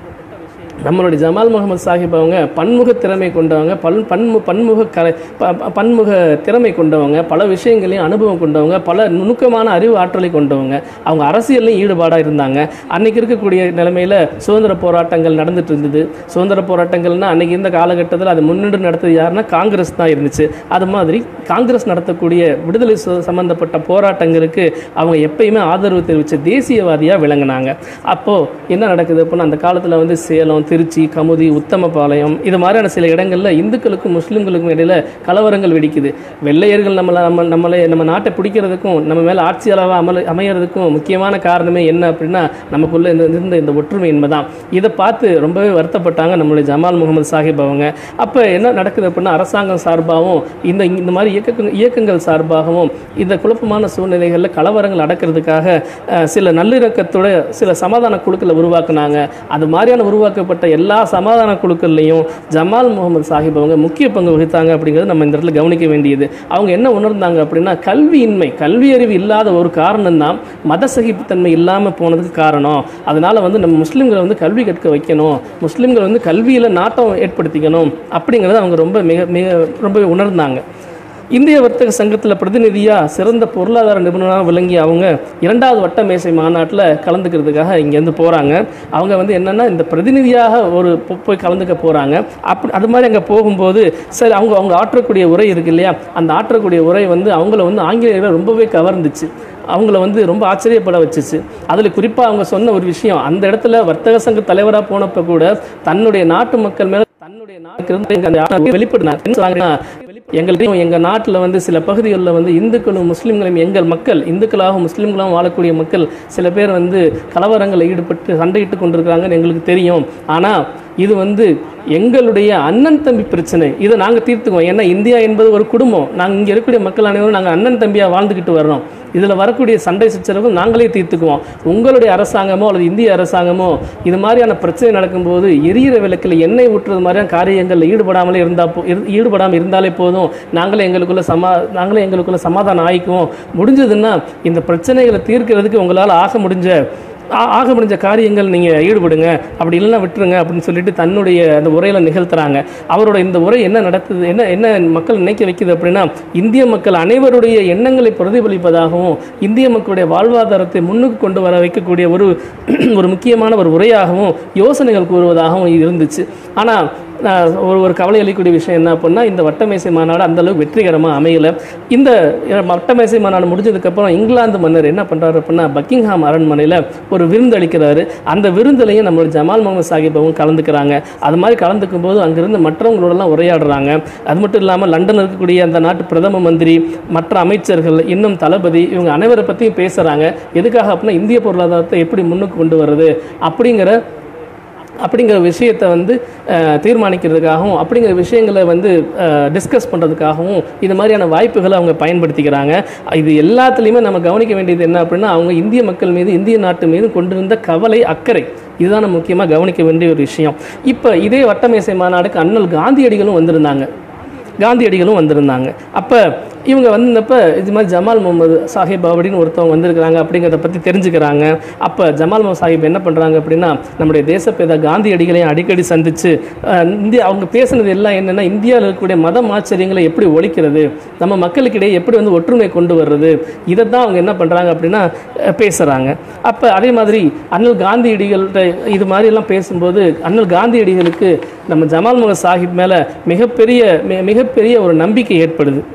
நம்மளுடைய ஜமால் முகமது சாஹிப் அவங்க பன்முக திறமை கொண்டவங்க பல் பன்மு பன்முக கலை ப- ப- பன்முக திறமை கொண்டவங்க பல விஷயங்களையும் அனுபவம் கொண்டவங்க பல நுணுக்கமான அறிவு ஆற்றலை கொண்டவங்க அவங்க அரசியல்லையும் ஈடுபாடாக இருந்தாங்க அன்னைக்கு இருக்கக்கூடிய நிலைமையில் சுதந்திர போராட்டங்கள் நடந்துட்டு இருந்தது சுதந்திர போராட்டங்கள்னா அன்னைக்கு இருந்த காலகட்டத்தில் அது முன்னின்று நடத்தது யாருன்னா காங்கிரஸ் தான் இருந்துச்சு அது மாதிரி காங்கிரஸ் நடத்தக்கூடிய விடுதலை சு- சம்பந்தப்பட்ட போராட்டங்களுக்கு அவங்க எப்பயுமே ஆதரவு தெரிவித்த தேசியவாதியாக விளங்குனாங்க அப்போது என்ன நடக்குது அப்படின்னா அந்த காலத்தில் வந்து சேலம் திருச்சி கமுதி உத்தமபாளையம் இது மாதிரியான சில இடங்களில் இந்துக்களுக்கும் முஸ்லீம்களுக்கும் இடையில கலவரங்கள் வெடிக்குது வெள்ளையர்கள் நம்மளை நம்ம நம்மளை நம்ம நாட்டை பிடிக்கிறதுக்கும் நம்ம மேலே ஆட்சியாளராக அமல அமையறதுக்கும் முக்கியமான காரணமே என்ன அப்படின்னா நமக்குள்ள இந்த இருந்த இந்த ஒற்றுமையின்மை தான் இதை பார்த்து ரொம்பவே வருத்தப்பட்டாங்க நம்மளுடைய ஜமால் முகமது சாஹிப் அவங்க அப்போ என்ன நடக்குது அப்படின்னா அரசாங்கம் சார்பாகவும் இந்த இந்த மாதிரி இயக்க இயக்கங்கள் சார்பாகவும் இந்த குழப்பமான சூழ்நிலைகளில் கலவரங்கள் அடக்கிறதுக்காக அஹ், சில நல்லிணக்கத்தோட சில சமாதான குழுக்களை உருவாக்குனாங்க அது மாதிரியான உருவாக்கப்பட்ட எல்லா சமாதான குழுக்கள்லையும் ஜமால் முகமது சாஹிப் அவங்க முக்கிய பங்கு வகித்தாங்க அப்படிங்கிறது நம்ம இந்த இடத்துல கவனிக்க வேண்டியது அவங்க என்ன உணர்ந்தாங்க அப்படின்னா கல்வியின்மை கல்வி அறிவு இல்லாத ஒரு காரணம் தான் மத சகிப்புத்தன்மை இல்லாமல் போனதுக்கு காரணம் அதனால வந்து நம்ம முஸ்லீம்களை வந்து கல்வி கற்க வைக்கணும் முஸ்லீம்கள் வந்து கல்வியில் நாட்டம் ஏற்படுத்திக்கணும் அப்படிங்கிறத அவங்க ரொம்ப மிக மிக ரொம்பவே உணர்ந்தாங்க இந்திய வர்த்தக சங்கத்தில் பிரதிநிதியாக சிறந்த பொருளாதார நிபுணராக விளங்கிய அவங்க இரண்டாவது வட்ட மேசை மாநாட்டில் கலந்துக்கிறதுக்காக இங்கேருந்து போகிறாங்க அவங்க வந்து என்னென்னா இந்த பிரதிநிதியாக ஒரு போ- போய் கலந்துக்க போகிறாங்க அப்படி அது மாதிரி அங்கே போகும்போது சரி அவங்க அவங்க ஆற்றக்கூடிய உரை இருக்கு இல்லையா அந்த ஆற்றக்கூடிய உரை வந்து அவங்கள வந்து ஆங்கிலேயரை ரொம்பவே கவர்ந்துச்சு அவங்கள வந்து ரொம்ப ஆச்சரியப்பட வச்சுச்சு அதில் குறிப்பாக அவங்க சொன்ன ஒரு விஷயம் அந்த இடத்துல வர்த்தக சங்க தலைவராக போனப்போ கூட தன்னுடைய நாட்டு மக்கள் மேலே தன்னுடைய நாட்டுக்கு வெளிப்படுனாங்க என்ன சொல்றாங்கன்னா, எங்கள்கிட்ட எங்க நாட்டில் வந்து சில பகுதிகளில் வந்து இந்துக்களும் முஸ்லீம்களும் எங்கள் மக்கள் இந்துக்களாகவும் முஸ்லீம்களாகவும் வாழக்கூடிய மக்கள் சில பேர் வந்து கலவரங்களில் ஈடுபட்டு சண்டையிட்டு கொண்டிருக்கிறாங்கன்னு எங்களுக்கு தெரியும் ஆனால் இது வந்து எங்களுடைய அண்ணன் தம்பி பிரச்சனை இதை நாங்கள் தீர்த்துக்குவோம் ஏன்னா இந்தியா என்பது ஒரு குடும்பம் நாங்கள் இங்கே இருக்கக்கூடிய மக்கள் அனைவரும் நாங்கள் அண்ணன் தம்பியாக வாழ்ந்துக்கிட்டு வர்றோம் இதில் வரக்கூடிய சண்டை சச்சரவு நாங்களே தீர்த்துக்குவோம் உங்களுடைய அரசாங்கமோ அல்லது இந்திய அரசாங்கமோ இது மாதிரியான பிரச்சனை நடக்கும்போது எரியிற விளக்கில் எண்ணெய் ஊற்றுறது மாதிரியான காரியங்களில் ஈடுபடாமலே இருந்தால் போ இரு- ஈடுபடாமல் இருந்தாலே போதும் நாங்களே எங்களுக்குள்ள சமா நாங்களே எங்களுக்குள்ள சமாதானம் ஆயிக்குவோம் முடிஞ்சதுன்னா இந்த பிரச்சனைகளை தீர்க்கிறதுக்கு உங்களால் ஆக முடிஞ்ச ஆ- ஆக முடிஞ்ச காரியங்கள் நீங்கள் ஈடுபடுங்க அப்படி இல்லைன்னா விட்டுருங்க அப்படின்னு சொல்லிட்டு தன்னுடைய அந்த உரையில் நிகழ்த்துறாங்க அவரோட இந்த உரை என்ன நடத்துது என்ன என்ன மக்கள் நினைக்க வைக்குது அப்படின்னா இந்திய மக்கள் அனைவருடைய எண்ணங்களை பிரதிபலிப்பதாகவும் இந்திய மக்களுடைய வாழ்வாதாரத்தை முன்னுக்கு கொண்டு வர வைக்கக்கூடிய ஒரு ஒரு முக்கியமான ஒரு உரையாகவும் யோசனைகள் கூறுவதாகவும் இருந்துச்சு ஆனால் ஆஹ், ஒரு ஒரு கவலை அளிக்கக்கூடிய விஷயம் என்ன அப்படின்னா இந்த வட்டமேசை மாநாடு அந்த அளவுக்கு வெற்றிகரமாக அமையல இந்த வட்டமேசை மாநாடு முடிஞ்சதுக்கப்புறம் இங்கிலாந்து மன்னர் என்ன பண்ணுறாரு அப்படின்னா பக்கிங்ஹாம் அரண்மனையில் ஒரு விருந்து அளிக்கிறாரு அந்த விருந்துலையும் நம்மளோட ஜமால் முகமது சாஹிப் அவங்க கலந்துக்கிறாங்க அது மாதிரி கலந்துக்கும் போது அங்கிருந்து மற்றவங்களோடலாம் உரையாடுறாங்க அது மட்டும் இல்லாமல் லண்டன் இருக்கக்கூடிய அந்த நாட்டு பிரதம மந்திரி மற்ற அமைச்சர்கள் இன்னும் தளபதி இவங்க அனைவரை பற்றியும் பேசுகிறாங்க எதுக்காக அப்படின்னா இந்திய பொருளாதாரத்தை எப்படி முன்னுக்கு கொண்டு வர்றது அப்படிங்கிற அப்படிங்கிற விஷயத்தை வந்து அஹ், தீர்மானிக்கிறதுக்காகவும் அப்படிங்கிற விஷயங்களை வந்து டிஸ்கஸ் பண்ணுறதுக்காகவும் இது மாதிரியான வாய்ப்புகளை அவங்க பயன்படுத்திக்கிறாங்க இது எல்லாத்துலேயுமே நம்ம கவனிக்க வேண்டியது என்ன அப்படின்னா அவங்க இந்திய மக்கள் மீது இந்திய நாட்டு மீது கொண்டிருந்த கவலை அக்கறை இதுதான் நம்ம முக்கியமாக கவனிக்க வேண்டிய ஒரு விஷயம் இப்போ இதே வட்டமேசை மாநாடுக்கு அண்ணல் காந்தியடிகளும் வந்திருந்தாங்க காந்தியடிகளும் வந்திருந்தாங்க அப்போ இவங்க வந்தப்ப இது மாதிரி ஜமால் முகமது சாஹிப் அப்படின்னு ஒருத்தவங்க வந்திருக்கிறாங்க அப்படிங்கிறத பற்றி தெரிஞ்சுக்கிறாங்க அப்போ ஜமால் முகமது சாஹிப் என்ன பண்ணுறாங்க அப்படின்னா நம்முடைய தேசப்பேதா காந்தியடிகளையும் அடிக்கடி சந்தித்து இந்திய அவங்க பேசுனது எல்லாம் என்னென்னா இந்தியாவில் இருக்கக்கூடிய மத ஆச்சரியங்களை எப்படி ஒழிக்கிறது நம்ம மக்களுக்கிடையே எப்படி வந்து ஒற்றுமை கொண்டு வர்றது இதை தான் அவங்க என்ன பண்ணுறாங்க அப்படின்னா பேசுகிறாங்க அப்போ அதே மாதிரி அண்ணல் காந்தியடிகள்கிட்ட இது மாதிரி எல்லாம் பேசும்போது அண்ணல் காந்தியடிகளுக்கு நம்ம ஜமால் முகமது சாஹிப் மேலே மிகப்பெரிய மி- மிகப்பெரிய ஒரு நம்பிக்கை ஏற்படுது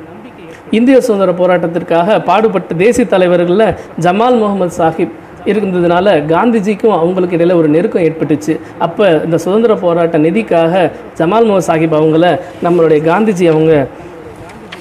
இந்திய சுதந்திர போராட்டத்திற்காக பாடுபட்ட தேசிய தலைவர்களில் ஜமால் முகமது சாஹிப் இருந்ததுனால காந்திஜிக்கும் அவங்களுக்கு இடையில ஒரு நெருக்கம் ஏற்பட்டுச்சு அப்போ இந்த சுதந்திர போராட்ட நிதிக்காக ஜமால் முகமது சாஹிப் அவங்கள நம்மளுடைய காந்திஜி அவங்க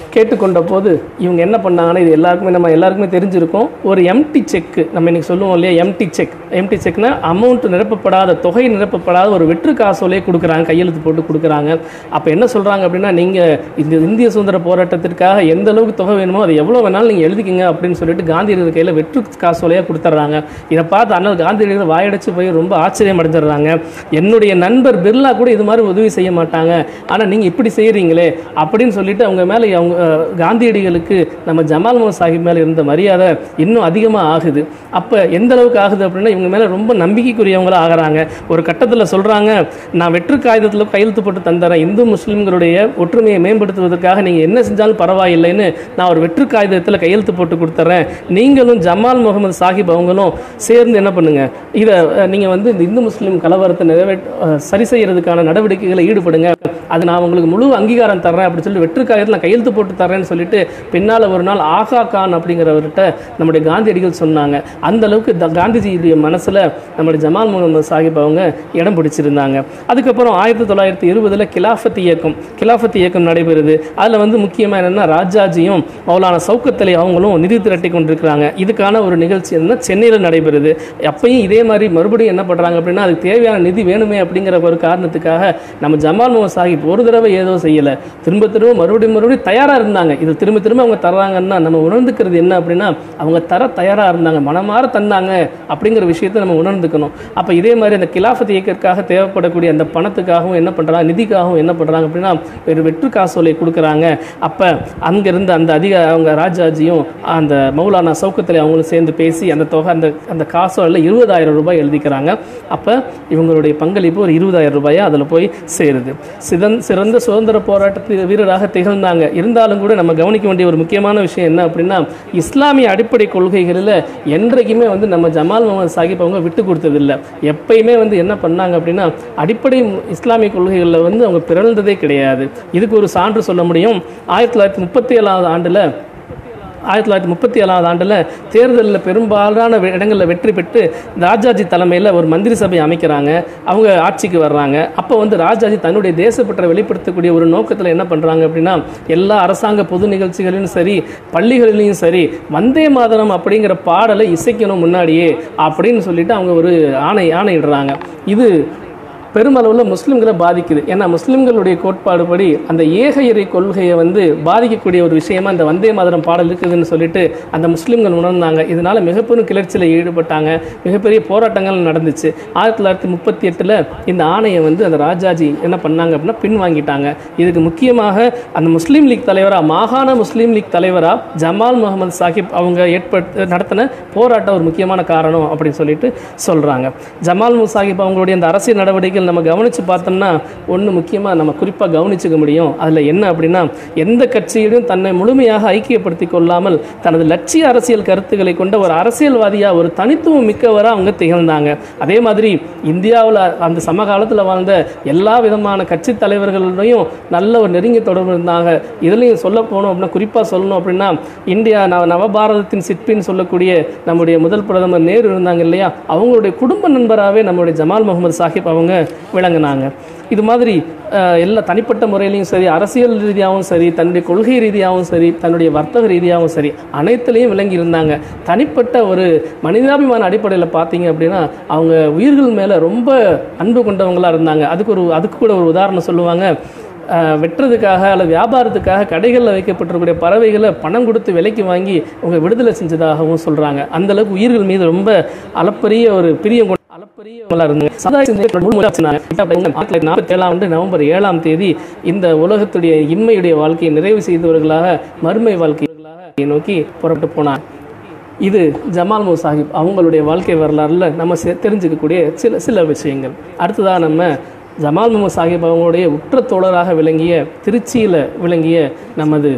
கேட்டுக்கொண்ட போது இவங்க என்ன பண்ணாங்கன்னா இது எல்லாருக்குமே நம்ம எல்லாருக்குமே தெரிஞ்சிருக்கும் ஒரு எம்டி செக் நம்ம இன்னைக்கு சொல்லுவோம் இல்லையா எம்டி செக் எம்டி செக்னா அமௌண்ட் நிரப்பப்படாத தொகை நிரப்பப்படாத ஒரு வெற்று காசோலையே கொடுக்குறாங்க கையெழுத்து போட்டு கொடுக்குறாங்க அப்போ என்ன சொல்கிறாங்க அப்படின்னா நீங்கள் இந்த இந்திய சுதந்திர போராட்டத்திற்காக எந்த அளவுக்கு தொகை வேணுமோ அது எவ்வளோ வேணாலும் நீங்கள் எழுதிக்கிங்க அப்படின்னு சொல்லிட்டு காந்தியடிகள் கையில் வெற்று காசோலையாக கொடுத்துட்றாங்க இதை பார்த்து அண்ணல் காந்தியடிகள் வாயடைச்சு போய் ரொம்ப ஆச்சரியம் அடைஞ்சிடுறாங்க என்னுடைய நண்பர் பிர்லா கூட இது மாதிரி உதவி செய்ய மாட்டாங்க ஆனால் நீங்கள் இப்படி செய்கிறீங்களே அப்படின்னு சொல்லிட்டு அவங்க மேலே அவங்க அஹ், காந்தியடிகளுக்கு நம்ம ஜமால் முகமது சாஹிப் மேலே இருந்த மரியாதை இன்னும் அதிகமாக ஆகுது அப்போ எந்த அளவுக்கு ஆகுது அப்படின்னா இவங்க மேலே ரொம்ப நம்பிக்கைக்குரியவங்களா ஆகிறாங்க ஒரு கட்டத்தில் சொல்கிறாங்க நான் வெற்று காகிதத்தில் கையெழுத்து போட்டு தந்துறேன் இந்து முஸ்லீம்களுடைய ஒற்றுமையை மேம்படுத்துவதற்காக நீங்கள் என்ன செஞ்சாலும் பரவாயில்லைன்னு நான் ஒரு வெற்று காகிதத்தில் கையெழுத்து போட்டு கொடுத்துட்றேன் நீங்களும் ஜமால் முகமது சாஹிப் அவங்களும் சேர்ந்து என்ன பண்ணுங்க இதை நீங்கள் வந்து இந்த இந்து முஸ்லீம் கலவரத்தை நிறைவேற்ற அஹ், சரி செய்யறதுக்கான நடவடிக்கைகளை ஈடுபடுங்க அது நான் உங்களுக்கு முழு அங்கீகாரம் தர்றேன் அப்படின்னு சொல்லி வெற்று காகிதத்தில் நான் கையெழுத்து போட்டு தர்றேன்னு சொல்லிட்டு பின்னால் ஒரு நாள் ஆகா கான் அப்படிங்கிறவர்கிட்ட நம்முடைய காந்தியடிகள் சொன்னாங்க அந்த அளவுக்கு த- காந்திஜியுடைய மனசில் நம்முடைய ஜமால் முகமது சாஹிப் அவங்க இடம் பிடிச்சிருந்தாங்க அதுக்கப்புறம் ஆயிரத்தி தொள்ளாயிரத்தி இருபதில் கிலாஃபத் இயக்கம் கிலாஃபத் இயக்கம் நடைபெறுது அதில் வந்து முக்கியமாக என்னென்னா ராஜாஜியும் மௌலானா சவுக்கத்தலி அவங்களும் நிதி திரட்டி கொண்டிருக்கிறாங்க இதுக்கான ஒரு நிகழ்ச்சி என்ன சென்னையில் நடைபெறுது அப்பயும் இதே மாதிரி மறுபடியும் என்ன பண்ணுறாங்க அப்படின்னா அதுக்கு தேவையான நிதி வேணுமே அப்படிங்கிற ஒரு காரணத்துக்காக நம்ம ஜமால் முகமது சாஹிப் ஒரு தடவை ஏதோ செய்யலை திரும்ப திரும்ப மறுபடியும் மறுபடியும் தயாராக இருந்தாங்க இது திரும்ப திரும்ப அவங்க தர்றாங்கன்னா நம்ம உணர்ந்துக்கிறது என்ன அப்படின்னா அவங்க தர தயாராக இருந்தாங்க மனமாற தந்தாங்க அப்படிங்கிற விஷயத்தை நம்ம உணர்ந்துக்கணும் அப்போ இதே மாதிரி அந்த கிலாஃபத் இயக்கத்திற்காக தேவைப்படக்கூடிய அந்த பணத்துக்காகவும் என்ன பண்ணுறாங்க நிதிக்காகவும் என்ன பண்ணுறாங்க அப்படின்னா ஒரு வெற்று காசோலை கொடுக்குறாங்க அப்போ அங்கேருந்து அந்த அதிக அவங்க ராஜாஜியும் அந்த மௌலானா சவுக்கத்தில் அவங்களும் சேர்ந்து பேசி அந்த தொகை அந்த அந்த காசோலையில் இருபதாயிரம் ரூபாய் எழுதிக்கிறாங்க அப்போ இவங்களுடைய பங்களிப்பு ஒரு இருபதாயிரம் ரூபாயா அதில் போய் சேருது சிதன் சிறந்த சுதந்திர போராட்டத்து வீரராக திகழ்ந்தாங்க இருந்தாலும் கூட நம்ம கவனிக்க வேண்டிய ஒரு முக்கியமான விஷயம் என்ன அப்படின்னா இஸ்லாமிய அடிப்படை கொள்கைகளில் என்றைக்குமே வந்து நம்ம ஜமால் முகமது சாஹிப் அவங்க விட்டு கொடுத்ததில்லை எப்பயுமே வந்து என்ன பண்ணாங்க அப்படின்னா அடிப்படை இஸ்லாமிய கொள்கைகளில் வந்து அவங்க பிறந்ததே கிடையாது இதுக்கு ஒரு சான்று சொல்ல முடியும் ஆயிரத்தி தொள்ளாயிரத்தி முப்பத்தி ஏழாவது ஆண்டில் ஆயிரத்தி தொள்ளாயிரத்தி முப்பத்தி ஏழாவது ஆண்டில் தேர்தலில் பெரும்பாலான வெ- இடங்களில் வெற்றி பெற்று ராஜாஜி தலைமையில் ஒரு மந்திரி சபை அமைக்கிறாங்க அவங்க ஆட்சிக்கு வர்றாங்க அப்போ வந்து ராஜாஜி தன்னுடைய தேசப்பற்றை வெளிப்படுத்தக்கூடிய ஒரு நோக்கத்தில் என்ன பண்ணுறாங்க அப்படின்னா எல்லா அரசாங்க பொது நிகழ்ச்சிகளிலும் சரி பள்ளிகளிலையும் சரி வந்தே மாதரம் அப்படிங்கிற பாடலை இசைக்கணும் முன்னாடியே அப்படின்னு சொல்லிட்டு அவங்க ஒரு ஆணை ஆணையிடுறாங்க இது பெருமளவில் முஸ்லிம்களை பாதிக்குது ஏன்னா முஸ்லிம்களுடைய கோட்பாடுபடி அந்த ஏக இறை கொள்கையை வந்து பாதிக்கக்கூடிய ஒரு விஷயமா இந்த வந்தே மாதரம் பாடல் இருக்குதுன்னு சொல்லிட்டு அந்த முஸ்லிம்கள் உணர்ந்தாங்க இதனால மிகப்பெரும் கிளர்ச்சியில் ஈடுபட்டாங்க மிகப்பெரிய போராட்டங்கள் நடந்துச்சு ஆயிரத்தி தொள்ளாயிரத்தி முப்பத்தி எட்டில் இந்த ஆணையை வந்து அந்த ராஜாஜி என்ன பண்ணாங்க அப்படின்னா பின் வாங்கிட்டாங்க இதுக்கு முக்கியமாக அந்த முஸ்லீம் லீக் தலைவராக மாகாண முஸ்லீம் லீக் தலைவராக ஜமால் முகமது சாஹிப் அவங்க ஏற்படுத்த நடத்தின போராட்டம் ஒரு முக்கியமான காரணம் அப்படின்னு சொல்லிட்டு சொல்கிறாங்க ஜமால் முசாஹிப் அவங்களுடைய அந்த அரசியல் நடவடிக்கைகள் நம்ம கவனித்து பார்த்தோம்னா ஒன்று முக்கியமாக நம்ம குறிப்பாக கவனிச்சுக்க முடியும் அதில் என்ன அப்படின்னா எந்த கட்சியிலும் தன்னை முழுமையாக ஐக்கியப்படுத்திக் கொள்ளாமல் தனது லட்சிய அரசியல் கருத்துக்களை கொண்ட ஒரு அரசியல்வாதியாக ஒரு தனித்துவம் மிக்கவராக அவங்க திகழ்ந்தாங்க அதே மாதிரி இந்தியாவில் அந்த சமகாலத்தில் வாழ்ந்த எல்லா விதமான கட்சி தலைவர்களுடையும் நல்ல ஒரு நெருங்கிய தொடர்பு இருந்தாங்க இதுலேயும் சொல்ல போனோம் அப்படின்னா குறிப்பாக சொல்லணும் அப்படின்னா இந்தியா நவ நவபாரதத்தின் சிற்பின்னு சொல்லக்கூடிய நம்முடைய முதல் பிரதமர் நேரு இருந்தாங்க இல்லையா அவங்களுடைய குடும்ப நண்பராகவே நம்முடைய ஜமால் முகமது சாஹிப் அவங்க விளங்குனாங்க இது மாதிரி அஹ், எல்லா தனிப்பட்ட முறையிலையும் சரி அரசியல் ரீதியாகவும் சரி தன்னுடைய கொள்கை ரீதியாகவும் சரி தன்னுடைய வர்த்தக ரீதியாகவும் சரி அனைத்துலேயும் விளங்கி இருந்தாங்க தனிப்பட்ட ஒரு மனிதாபிமான அடிப்படையில் பார்த்தீங்க அப்படின்னா அவங்க உயிர்கள் மேலே ரொம்ப அன்பு கொண்டவங்களா இருந்தாங்க அதுக்கு ஒரு அதுக்கு கூட ஒரு உதாரணம் சொல்லுவாங்க அஹ், வெட்டுறதுக்காக அல்லது வியாபாரத்துக்காக கடைகளில் வைக்கப்பட்டிருக்கக்கூடிய பறவைகளை பணம் கொடுத்து விலைக்கு வாங்கி அவங்க விடுதலை செஞ்சதாகவும் சொல்கிறாங்க அந்த அளவுக்கு உயிர்கள் மீது ரொம்ப அளப்பரிய ஒரு பிரியம் கொண்ட அளப்பரியவங்களா இருந்தாங்க சமுதாய சிந்தனை முன்முறையாச்சினாங்க. ஆயிரத்தி தொள்ளாயிரத்தி நாற்பத்தி ஏழாம் ஆண்டு நவம்பர் ஏழாம் தேதி இந்த உலகத்துடைய இன்மையுடைய வாழ்க்கையை நிறைவு செய்தவர்களாக மறுமை வாழ்க்கையை நோக்கி புறப்பட்டு போனார் இது ஜமால் மு சாஹிப் அவங்களுடைய வாழ்க்கை வரலாறுல நம்ம செ- தெரிஞ்சுக்கக்கூடிய சில சில விஷயங்கள் அடுத்ததாக நம்ம ஜமால் முகமது சாஹிப் அவங்களுடைய உற்ற தோழராக விளங்கிய திருச்சியில் விளங்கிய நமது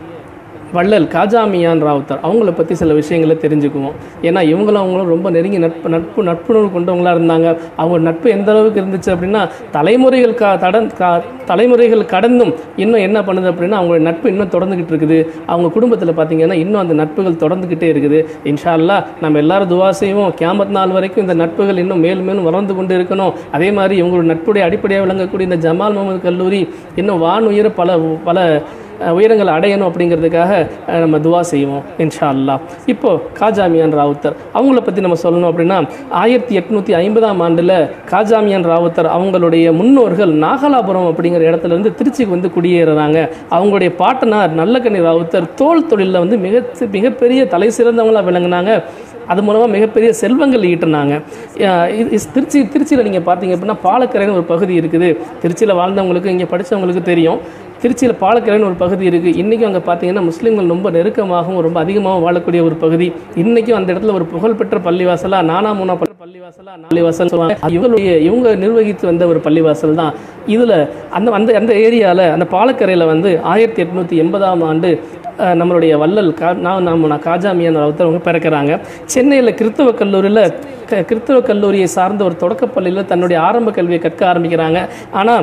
வள்ளல் காஜாமியான் ராவுத்தர் அவங்கள பற்றி சில விஷயங்களை தெரிஞ்சுக்குவோம் ஏன்னா இவங்களும் அவங்களும் ரொம்ப நெருங்கி நட்பு நட்பு நட்புணர்வு கொண்டவங்களா இருந்தாங்க அவங்க நட்பு எந்த அளவுக்கு இருந்துச்சு அப்படின்னா தலைமுறைகள் கா தடன் கா தலைமுறைகள் கடந்தும் இன்னும் என்ன பண்ணுது அப்படின்னா அவங்களோட நட்பு இன்னும் தொடர்ந்துக்கிட்டு இருக்குது அவங்க குடும்பத்தில் பார்த்தீங்கன்னா இன்னும் அந்த நட்புகள் தொடர்ந்துக்கிட்டே இருக்குது இன்ஷா அல்லாஹ் நம்ம எல்லாரும் துவா செய்வோம் கியாமத் நாள் வரைக்கும் இந்த நட்புகள் இன்னும் மேலும் மேலும் வளர்ந்து கொண்டு இருக்கணும் அதே மாதிரி இவங்களோட நட்புடைய அடிப்படையாக விளங்கக்கூடிய இந்த ஜமால் முகமது கல்லூரி இன்னும் வானுயர பல பல அஹ், உயரங்களை அடையணும் அப்படிங்கிறதுக்காக அஹ், நம்ம துவா செய்வோம் இன்ஷா அல்லாஹ் இப்போ காஜாமியான் ராவுத்தர் அவங்கள பற்றி நம்ம சொல்லணும் அப்படின்னா ஆயிரத்தி எட்நூற்றி ஐம்பதாம் ஆண்டில் காஜாமியான் ராவுத்தர் அவங்களுடைய முன்னோர்கள் நாகலாபுரம் அப்படிங்கிற இடத்துல இருந்து திருச்சிக்கு வந்து குடியேறுறாங்க அவங்களுடைய பாட்டனார் நல்லக்கண்ணி ராவுத்தர் தோல் தொழிலில் வந்து மிக மிகப்பெரிய தலை சிறந்தவங்களா விளங்குனாங்க அது மூலமாக மிகப்பெரிய செல்வங்கள் ஈட்டினாங்க அஹ் இது- இது திருச்சி திருச்சியில் நீங்கள் பார்த்தீங்க அப்படின்னா பாலக்கரைன்னு ஒரு பகுதி இருக்குது திருச்சியில் வாழ்ந்தவங்களுக்கு இங்கே படித்தவங்களுக்கு தெரியும் திருச்சியில் பாலக்கரைன்னு ஒரு பகுதி இருக்குது இன்றைக்கும் அங்கே பார்த்தீங்கன்னா முஸ்லீம்கள் ரொம்ப நெருக்கமாகவும் ரொம்ப அதிகமாகவும் வாழக்கூடிய ஒரு பகுதி இன்றைக்கும் அந்த இடத்துல ஒரு புகழ்பெற்ற பள்ளிவாசலாக நானா மூணா பள்ளி- பள்ளிவாசலா பள்ளிவாசல் சொல்லுவாங்க இவங்களுடைய இவங்க நிர்வகித்து வந்த ஒரு பள்ளிவாசல் தான் இதில் அந்த அந்த அந்த ஏரியாவில் அந்த பாலக்கரையில் வந்து ஆயிரத்தி எட்நூற்றி எண்பதாம் ஆண்டு அஹ், நம்மளுடைய வள்ளல் கா நான் நாம நான் காஜாமியான் ஒருத்தவங்க பிறக்கிறாங்க சென்னையில் கிறிஸ்தவ கல்லூரியில் க கிறிஸ்தவ கல்லூரியை சார்ந்த ஒரு தொடக்கப்பள்ளியில் தன்னுடைய ஆரம்ப கல்வியை கற்க ஆரம்பிக்கிறாங்க ஆனால்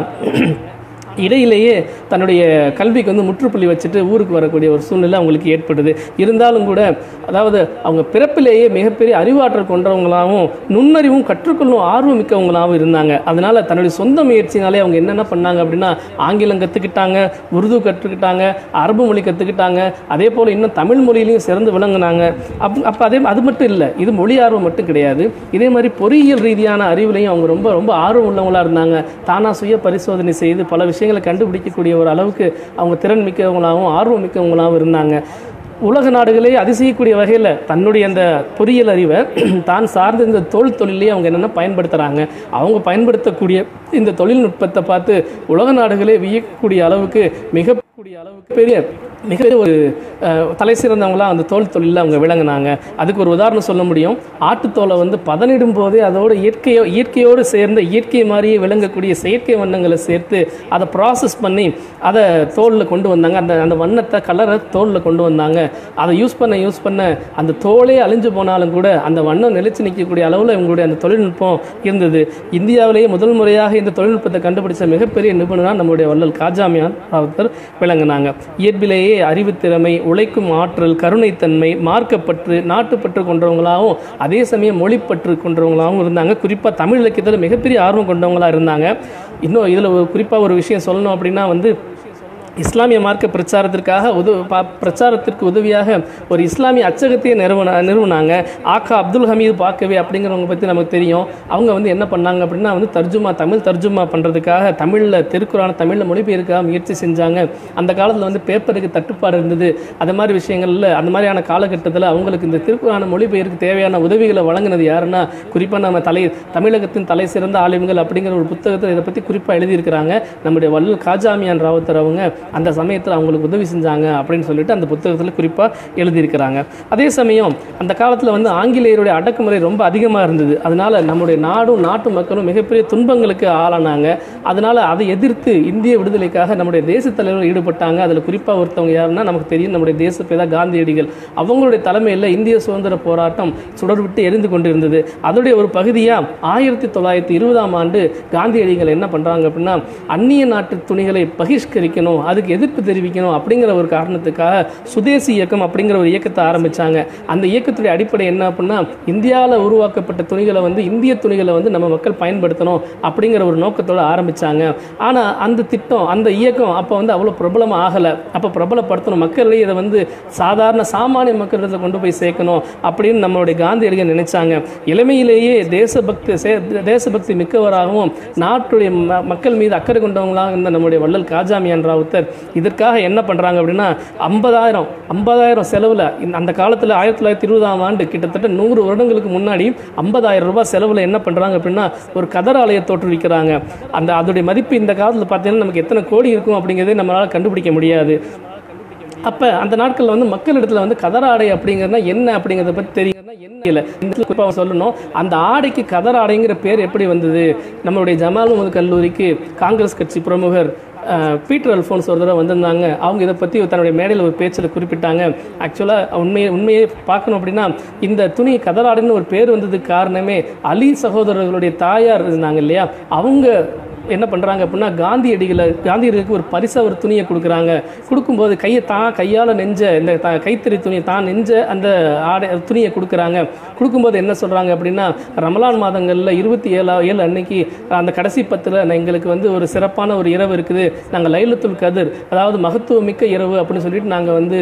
இடையிலேயே தன்னுடைய கல்விக்கு வந்து முற்றுப்புள்ளி வச்சுட்டு ஊருக்கு வரக்கூடிய ஒரு சூழ்நிலை அவங்களுக்கு ஏற்படுது இருந்தாலும் கூட அதாவது அவங்க பிறப்பிலேயே மிகப்பெரிய அறிவாற்றல் கொண்டவங்களாகவும் நுண்ணறிவும் கற்றுக்கொள்ளும் ஆர்வம் மிக்கவங்களாகவும் இருந்தாங்க அதனால தன்னுடைய சொந்த முயற்சினாலே அவங்க என்னென்ன பண்ணாங்க அப்படின்னா ஆங்கிலம் கற்றுக்கிட்டாங்க உருது கற்றுக்கிட்டாங்க அரபு மொழி கற்றுக்கிட்டாங்க அதே போல் இன்னும் தமிழ் மொழியிலையும் சிறந்து விளங்குனாங்க அப் அப்போ அதே அது மட்டும் இல்லை இது மொழி ஆர்வம் மட்டும் கிடையாது இதே மாதிரி பொறியியல் ரீதியான அறிவுலையும் அவங்க ரொம்ப ரொம்ப ஆர்வம் உள்ளவங்களா இருந்தாங்க தானா சுய பரிசோதனை செய்து பல விஷயங்களை கண்டுபிடிக்கக்கூடிய ஒரு அளவுக்கு அவங்க திறன் மிக்கவங்களாகவும் ஆர்வம் மிக்கவங்களாகவும் இருந்தாங்க உலக நாடுகளே அதிசயக்கூடிய வகையில் தன்னுடைய அந்த பொறியியல் அறிவை தான் சார்ந்த இந்த தோல் தொழிலே அவங்க என்னென்ன பயன்படுத்துகிறாங்க அவங்க பயன்படுத்தக்கூடிய இந்த தொழில்நுட்பத்தை பார்த்து உலக நாடுகளே வியக்கக்கூடிய அளவுக்கு மிக கூடிய அளவுக்கு பெரிய மிக ஒரு அஹ், தலை சிறந்தவங்களா அந்த தோல் தொழிலில் அவங்க விளங்குனாங்க அதுக்கு ஒரு உதாரணம் சொல்ல முடியும் ஆட்டுத்தோலை வந்து பதனிடும் போதே அதோட இயற்கையோ இயற்கையோடு சேர்ந்த இயற்கை மாதிரியே விளங்கக்கூடிய செயற்கை வண்ணங்களை சேர்த்து அதை ப்ராசஸ் பண்ணி அதை தோலில் கொண்டு வந்தாங்க அந்த அந்த வண்ணத்தை கலரை தோலில் கொண்டு வந்தாங்க அதை யூஸ் பண்ண யூஸ் பண்ண அந்த தோலே அழிஞ்சு போனாலும் கூட அந்த வண்ணம் நிலைச்சு நிற்கக்கூடிய அளவில் இவங்களுடைய அந்த தொழில்நுட்பம் இருந்தது இந்தியாவிலேயே முதல் முறையாக இந்த தொழில்நுட்பத்தை கண்டுபிடிச்ச மிகப்பெரிய நிபுணராக நம்முடைய வள்ளல் காஜாமியான் ராவுத்தர் விளங்குனாங்க இயற்பிலேயே அறிவுத்திறமை உழைக்கும் ஆற்றல் கருணைத்தன்மை மார்க்கப்பற்று நாட்டுப்பற்று கொண்டவங்களாகவும் அதே சமயம் மொழிப்பற்று கொண்டவங்களாகவும் இருந்தாங்க குறிப்பாக தமிழ் இலக்கியத்தில் மிகப்பெரிய ஆர்வம் கொண்டவங்களா இருந்தாங்க இன்னும் இதில் ஒரு குறிப்பாக ஒரு விஷயம் சொல்லணும் அப்படின்னா வந்து இஸ்லாமிய மார்க்க பிரச்சாரத்திற்காக உத பா- பிரச்சாரத்திற்கு உதவியாக ஒரு இஸ்லாமிய அச்சகத்தையே நிறுவன நிறுவனாங்க ஆக்கா அப்துல் ஹமீது பாக்கவே அப்படிங்கிறவங்க பற்றி நமக்கு தெரியும் அவங்க வந்து என்ன பண்ணாங்க அப்படின்னா வந்து தர்ஜுமா தமிழ் தர்ஜுமா பண்ணுறதுக்காக தமிழில் திருக்குறான தமிழில் மொழிபெயர்க்க முயற்சி செஞ்சாங்க அந்த காலத்தில் வந்து பேப்பருக்கு தட்டுப்பாடு இருந்தது அது மாதிரி விஷயங்களில் அந்த மாதிரியான காலகட்டத்தில் அவங்களுக்கு இந்த திருக்குறான மொழிபெயருக்கு தேவையான உதவிகளை வழங்கினது யாருன்னா குறிப்பாக நம்ம தலை தமிழகத்தின் தலை சிறந்த ஆளுமைகள் அப்படிங்கிற ஒரு புத்தகத்தில் இதை பற்றி குறிப்பாக எழுதியிருக்கிறாங்க நம்முடைய வள்ளல் காஜாமியான் ராவுத்தர் அவங்க அந்த சமயத்தில் அவங்களுக்கு உதவி செஞ்சாங்க அப்படின்னு சொல்லிட்டு அந்த புத்தகத்தில் குறிப்பாக எழுதியிருக்கிறாங்க அதே சமயம் அந்த காலத்தில் வந்து ஆங்கிலேயருடைய அடக்குமுறை ரொம்ப அதிகமாக இருந்தது அதனால நம்முடைய நாடும் நாட்டு மக்களும் மிகப்பெரிய துன்பங்களுக்கு ஆளானாங்க அதனால அதை எதிர்த்து இந்திய விடுதலைக்காக நம்முடைய தேசத் தலைவர்கள் ஈடுபட்டாங்க அதில் குறிப்பாக ஒருத்தவங்க யாருன்னா நமக்கு தெரியும் நம்முடைய தேசப்பிதா காந்தியடிகள் அவங்களுடைய தலைமையில் இந்திய சுதந்திர போராட்டம் சுடர்விட்டு எரிந்து கொண்டிருந்தது அதோடைய ஒரு பகுதியாக ஆயிரத்தி தொள்ளாயிரத்தி இருபதாம் ஆண்டு காந்தியடிகள் என்ன பண்ணுறாங்க அப்படின்னா அந்நிய நாட்டு துணிகளை பகிஷ்கரிக்கணும் அதுக்கு எதிர்ப்பு தெரிவிக்கணும் அப்படிங்கிற ஒரு காரணத்துக்காக சுதேசி இயக்கம் அப்படிங்கிற ஒரு இயக்கத்தை ஆரம்பிச்சாங்க அந்த இயக்கத்துடைய அடிப்படை என்ன அப்படின்னா இந்தியாவில் உருவாக்கப்பட்ட துணிகளை வந்து இந்திய துணிகளை வந்து நம்ம மக்கள் பயன்படுத்தணும் அப்படிங்கிற ஒரு நோக்கத்தோட ஆரம்பிச்சாங்க ஆனால் அந்த திட்டம் அந்த இயக்கம் அப்போ வந்து அவ்வளோ பிரபலம் ஆகலை அப்போ பிரபலப்படுத்தணும் மக்களிடையே இதை வந்து சாதாரண சாமானிய மக்களிடத்தில் கொண்டு போய் சேர்க்கணும் அப்படின்னு நம்மளுடைய காந்தியடிகள் நினைச்சாங்க இளமையிலேயே தேசபக்தி சே- தேசபக்தி மிக்கவராகவும் நாட்டுடைய ம- மக்கள் மீது அக்கறை கொண்டவங்களாக இருந்த நம்முடைய வள்ளல் காஜாமியான் ராவுத்தர் இதற்காக என்ன பண்ணுறாங்க அப்படின்னா ஐம்பதாயிரம் ஐம்பதாயிரம் செலவில் அந்த காலத்தில் ஆயிரத்தி தொள்ளாயிரத்தி இருபதாம் ஆண்டு கிட்டத்தட்ட நூறு வருடங்களுக்கு முன்னாடி ஐம்பதாயிரம் ரூபாய் செலவில் என்ன பண்ணுறாங்க அப்படின்னா ஒரு கதர் ஆலய தோற்றுவிக்கிறாங்க அந்த அதோடைய மதிப்பு இந்த காலத்தில் பார்த்தீங்கன்னா நமக்கு எத்தனை கோடி இருக்கும் அப்படிங்கிறதே நம்மளால் கண்டுபிடிக்க முடியாது அப்போ அந்த நாட்களில் வந்து மக்களிடத்துல வந்து கதர் ஆடை அப்படிங்கிறதுனா என்ன அப்படிங்கிறத பற்றி தெரியுங்கன்னா என்ன இல்லை இந்த இடத்துல குறிப்பாக சொல்லணும் அந்த ஆடைக்கு கதர் ஆடைங்கிற பேர் எப்படி வந்தது நம்மளுடைய ஜமால் முகமது கல்லூரிக்கு காங்கிரஸ் கட்சி பிரமுகர் அஹ், பீட்டர் அல்ஃபோன்ஸ் ஒரு தடவை வந்திருந்தாங்க அவங்க இதை பற்றி தன்னுடைய மேடையில் ஒரு பேச்சில் குறிப்பிட்டாங்க ஆக்சுவலாக உண்மையை உண்மையை பார்க்கணும் அப்படின்னா இந்த துணி கதராடைன்னு ஒரு பேர் வந்ததுக்கு காரணமே அலி சகோதரர்களுடைய தாயார் இருந்தாங்க இல்லையா அவங்க என்ன பண்ணுறாங்க அப்படின்னா காந்தியடிகளை காந்தியடிகளுக்கு ஒரு பரிசாக ஒரு துணியை கொடுக்குறாங்க கொடுக்கும்போது கையை தான் கையால் நெஞ்ச இந்த த கைத்தறி துணியை தான் நெஞ்ச அந்த ஆடை துணியை கொடுக்குறாங்க கொடுக்கும்போது என்ன சொல்கிறாங்க அப்படின்னா ரமலான் மாதங்களில் இருபத்தி ஏழா ஏழு அன்னைக்கு அந்த கடைசி பத்தில் எங்களுக்கு வந்து ஒரு சிறப்பான ஒரு இரவு இருக்குது நாங்கள் லைலத்துல் கதிர் அதாவது மகத்துவமிக்க இரவு அப்படின்னு சொல்லிட்டு நாங்கள் வந்து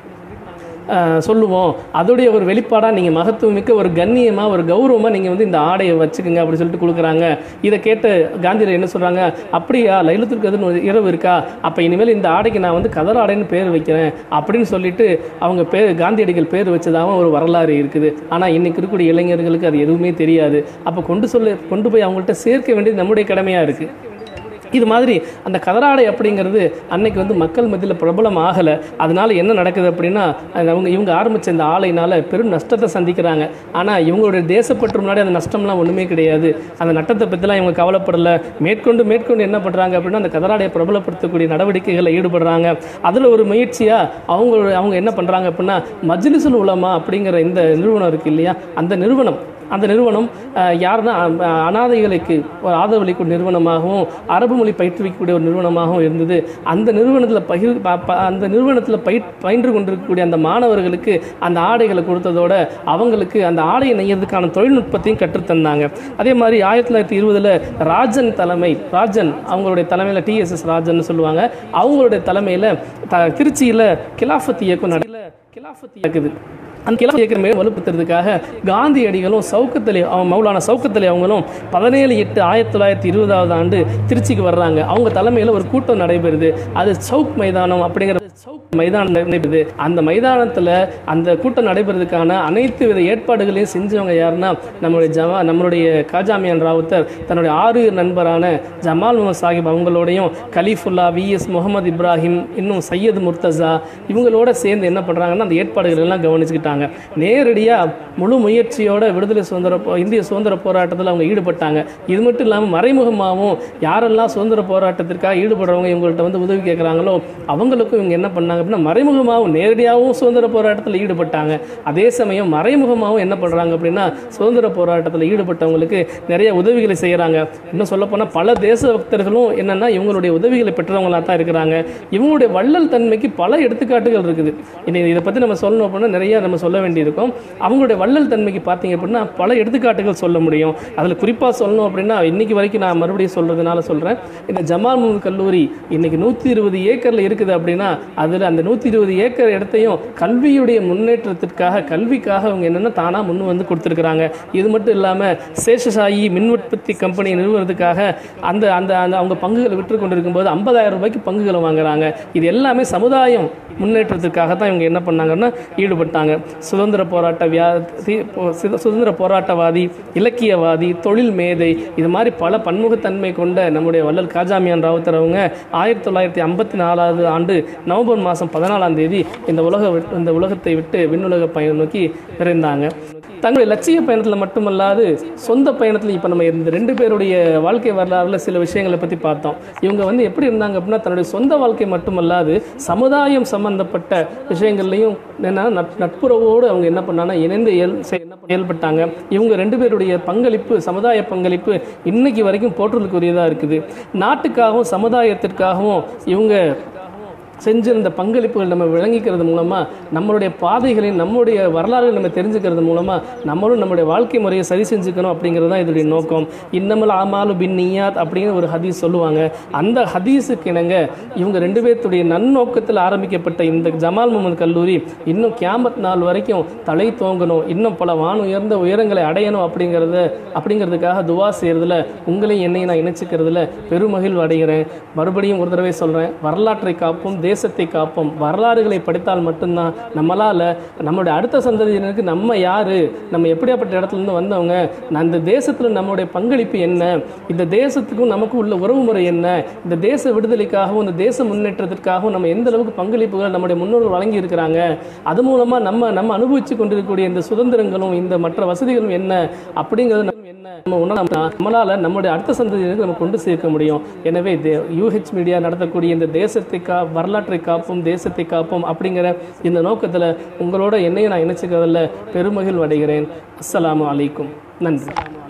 அஹ், சொல்லுவோம் அதோடைய ஒரு வெளிப்பாடாக நீங்கள் மகத்துவமிக்க ஒரு கண்ணியமாக ஒரு கௌரவமாக நீங்கள் வந்து இந்த ஆடையை வச்சுக்கோங்க அப்படின்னு சொல்லிட்டு கொடுக்குறாங்க இதை கேட்டு காந்தியடிகள் என்ன சொல்கிறாங்க அப்படியா லைலத்துல் கதிர்னு ஒரு இரவு இருக்கா அப்போ இனிமேல் இந்த ஆடைக்கு நான் வந்து கதர் ஆடைன்னு பேர் வைக்கிறேன் அப்படின்னு சொல்லிட்டு அவங்க பேர் காந்தியடிகள் பேர் வச்சதாகவும் ஒரு வரலாறு இருக்குது ஆனால் இன்னைக்கு இருக்கக்கூடிய இளைஞர்களுக்கு அது எதுவுமே தெரியாது அப்போ கொண்டு சொல்ல கொண்டு போய் அவங்கள்ட்ட சேர்க்க வேண்டியது நம்முடைய கடமையாக இருக்குது இது மாதிரி அந்த கதராடை அப்படிங்கிறது அன்னைக்கு வந்து மக்கள் மத்தியில் பிரபலம் ஆகலை அதனால என்ன நடக்குது அப்படின்னா அது அவங்க இவங்க ஆரம்பித்த இந்த ஆலையினால பெரும் நஷ்டத்தை சந்திக்கிறாங்க ஆனால் இவங்களுடைய தேசப்பற்று முன்னாடி அந்த நஷ்டம்லாம் ஒன்றுமே கிடையாது அந்த நட்டத்தை பற்றிலாம் இவங்க கவலைப்படலை மேற்கொண்டு மேற்கொண்டு என்ன பண்ணுறாங்க அப்படின்னா அந்த கதராடையை பிரபலப்படுத்தக்கூடிய நடவடிக்கைகளில் ஈடுபடுறாங்க அதில் ஒரு முயற்சியாக அவங்க அவங்க என்ன பண்ணுறாங்க அப்படின்னா மஜ்லிசுல் உலமா அப்படிங்கிற இந்த நிறுவனம் இருக்குது இல்லையா அந்த நிறுவனம் அந்த நிறுவனம் அஹ், யாருன்னா அஹ், அனாதைகளுக்கு ஒரு ஆதரவளிக்கும் நிறுவனமாகவும் அரபு மொழி பயிற்றுவிக்கக்கூடிய ஒரு நிறுவனமாகவும் இருந்தது அந்த நிறுவனத்தில் பகிர் ப- ப- அந்த நிறுவனத்தில் பயிற் பயின்று கொண்டிருக்கக்கூடிய அந்த மாணவர்களுக்கு அந்த ஆடைகளை கொடுத்ததோட அவங்களுக்கு அந்த ஆடையை நெய்யறதுக்கான தொழில்நுட்பத்தையும் கற்றுத்தந்தாங்க அதே மாதிரி ஆயிரத்தி தொள்ளாயிரத்தி இருபதில் ராஜன் தலைமை ராஜன் அவங்களுடைய தலைமையில் டிஎஸ்எஸ் ராஜன் சொல்லுவாங்க அவங்களுடைய தலைமையில் த திருச்சியில் கிலாஃபத் இயக்கம் நடையில் கிலாஃபத் இயக்குது அந்த கிளா இயக்கம் மேலும் வலுப்படுத்துறதுக்காக காந்தியடிகளும் சவுக்கத்தலி அவங்க மௌலான சவுக்கத்தலி அவங்களும் பதினேழு எட்டு ஆயிரத்தி தொள்ளாயிரத்தி இருபதாவது ஆண்டு திருச்சிக்கு வர்றாங்க அவங்க தலைமையில் ஒரு கூட்டம் நடைபெறுது அது சவுக் மைதானம் அப்படிங்கிற சவுக் மைதானம் நடைபெறுது அந்த மைதானத்தில் அந்த கூட்டம் நடைபெறதுக்கான அனைத்து வித ஏற்பாடுகளையும் செஞ்சவங்க யாருன்னா நம்மளுடைய ஜமா நம்மளுடைய காஜாமியான் ராவுத்தர் தன்னுடைய ஆறு நண்பரான ஜமால் முகமது சாஹிப் அவங்களோடையும் கலீஃபுல்லா விஎஸ் முகமது இப்ராஹிம் இன்னும் சையது முர்த்தசா இவங்களோட சேர்ந்து என்ன பண்ணுறாங்கன்னா அந்த ஏற்பாடுகள் எல்லாம் கவனிச்சுக்கிட்டாங்க நேரடியாக முழு முயற்சியோட விடுதலை சுதந்திர போ- இந்திய சுதந்திர போராட்டத்தில் அவங்க ஈடுபட்டாங்க இது மட்டும் இல்லாமல் மறைமுகமாகவும் யாரெல்லாம் சுதந்திர போராட்டத்திற்காக ஈடுபடுறவங்க இவங்கள்ட்ட வந்து உதவி கேட்குறாங்களோ அவங்களுக்கும் இவங்க என்ன பண்ணாங்க அப்படின்னா மறைமுகமாகவும் நேரடியாகவும் சுதந்திர போராட்டத்தில் ஈடுபட்டாங்க அதே சமயம் மறைமுகமாகவும் என்ன பண்ணுறாங்க அப்படின்னா சுதந்திர போராட்டத்தில் ஈடுபட்டவங்களுக்கு நிறைய உதவிகளை செய்கிறாங்க இன்னும் சொல்லப்போனால் பல தேச பக்தர்களும் என்னென்னா இவங்களுடைய உதவிகளை பெற்றவங்களா தான் இருக்கிறாங்க இவங்களுடைய வள்ளல் தன்மைக்கு பல எடுத்துக்காட்டுகள் இருக்குது இன்னைக்கு இதை பற்றி நம்ம சொல்லணும் அப்படின்னா நிறைய நம்ம சொல்ல வேண்டியிருக்கும் அவங்களுடைய வள்ளல் தன்மைக்கு பார்த்தீங்க அப்படின்னா பல எடுத்துக்காட்டுகள் சொல்ல முடியும் அதில் குறிப்பாக சொல்லணும் அப்படின்னா இன்னைக்கு வரைக்கும் நான் மறுபடியும் சொல்கிறதுனால சொல்கிறேன் இந்த ஜமால் முகமது கல்லூரி இன்னைக்கு நூற்றி இருபது ஏக்கரில் இருக்குது அப்படின்னா அதில் அந்த நூற்றி இருபது ஏக்கர் இடத்தையும் கல்வியுடைய முன்னேற்றத்திற்காக கல்விக்காக அவங்க என்னென்ன தானாக முன் வந்து கொடுத்துருக்குறாங்க இது மட்டும் இல்லாமல் சேஷசாயி மின் உற்பத்தி கம்பெனியை நிறுவுறதுக்காக அந்த அந்த அந்த அவங்க பங்குகளை விற்று கொண்டிருக்கும் போது ஐம்பதாயிரம் ரூபாய்க்கு பங்குகளை வாங்குறாங்க இது எல்லாமே சமுதாயம் முன்னேற்றத்திற்காக தான் இவங்க என்ன பண்ணாங்கன்னா ஈடுபட்டாங்க சுதந்திர போராட்ட வியா தி- போ- சித- சுதந்திர போராட்டவாதி இலக்கியவாதி தொழில் மேதை இது மாதிரி பல பன்முகத்தன்மை கொண்ட நம்முடைய வள்ளல் காஜாமியான் ராவுத்தர் அவங்க ஆயிரத்தி தொள்ளாயிரத்தி ஐம்பத்தி நாலாவது ஆண்டு நவம்பர் மாதம் பதினாலாம் தேதி இந்த உலக விட்- இந்த உலகத்தை விட்டு விண்ணுலக பயணம் நோக்கி விரைந்தாங்க தங்களுடைய லட்சிய பயணத்தில் மட்டுமல்லாது சொந்த பயணத்தில் இப்போ நம்ம இந்த ரெண்டு பேருடைய வாழ்க்கை வரலாறுல சில விஷயங்களை பற்றி பார்த்தோம் இவங்க வந்து எப்படி இருந்தாங்க அப்படின்னா தன்னுடைய சொந்த வாழ்க்கை மட்டுமல்லாது சமுதாயம் சம்பந்தப்பட்ட விஷயங்கள்லையும் என்ன நட்- நட்புறவோடு அவங்க என்ன பண்ணாங்கன்னா இணைந்து இயல் செய்- என்ன பண்ண- செயல்பட்டாங்க இவங்க ரெண்டு பேருடைய பங்களிப்பு சமுதாய பங்களிப்பு இன்னைக்கு வரைக்கும் போற்றுதலுக்குரியதாக இருக்குது நாட்டுக்காகவும் சமுதாயத்திற்காகவும் இவங்க செஞ்சிருந்த பங்களிப்புகள் நம்ம விளங்கிக்கிறது மூலமாக நம்மளுடைய பாதைகளையும் நம்முடைய வரலாறுகளை நம்ம தெரிஞ்சுக்கிறது மூலமாக நம்மளும் நம்மளுடைய வாழ்க்கை முறையை சரி செஞ்சுக்கணும் அப்படிங்கிறது தான் இதனுடைய நோக்கம் இன்னமல் ஆமாலு பின் நியாத் அப்படிங்கிற ஒரு ஹதீஸ் சொல்லுவாங்க அந்த ஹதீஸுக்கு இணங்க இவங்க ரெண்டு பேர்த்துடைய நன்னோக்கத்தில் ஆரம்பிக்கப்பட்ட இந்த ஜமால் முகமது கல்லூரி இன்னும் கியாமத் நாள் வரைக்கும் தலை தோங்கணும் இன்னும் பல வான் உயர்ந்த உயரங்களை அடையணும் அப்படிங்கிறத அப்படிங்கிறதுக்காக துவா செய்கிறதுல உங்களையும் என்னையும் நான் இணைச்சிக்கிறதுல பெருமகிழ்வு அடைகிறேன் மறுபடியும் ஒரு தடவை சொல்கிறேன் வரலாற்றை காப்போம் தேசத்தை காப்போம் வரலாறுகளை படித்தால் மட்டும்தான் நம்மளால் நம்மளுடைய அடுத்த சந்ததியினருக்கு நம்ம யார் நம்ம எப்படியாப்பட்ட இடத்துல இருந்து வந்தவங்க அந்த தேசத்தில் நம்மளுடைய பங்களிப்பு என்ன இந்த தேசத்துக்கும் நமக்கும் உள்ள உறவுமுறை என்ன இந்த தேச விடுதலைக்காகவும் இந்த தேச முன்னேற்றத்திற்காகவும் நம்ம எந்த அளவுக்கு பங்களிப்புகளை நம்முடைய முன்னோர்கள் வழங்கி இருக்கிறாங்க அது மூலமாக நம்ம நம்ம அனுபவிச்சு கொண்டிருக்கக்கூடிய இந்த சுதந்திரங்களும் இந்த மற்ற வசதிகளும் என்ன அப்படிங்கிறது நம்ம என்ன நம்ம உணரணும்னா நம்மளால் நம்முடைய அடுத்த சந்ததியினருக்கு நம்ம கொண்டு சேர்க்க முடியும் எனவே யூஹெச் மீடியா நடத்தக்கூடிய இந்த தேசத்தை கா வரலாற்றை காப்போம் தேசத்தை காப்போம் அப்படிங்கிற இந்த நோக்கத்தில் உங்களோட என்னையும் நான் இணைச்சிக்கிறதில் பெருமகிழ்வு அடைகிறேன் அஸ்ஸலாமு அலைக்கும் நன்றி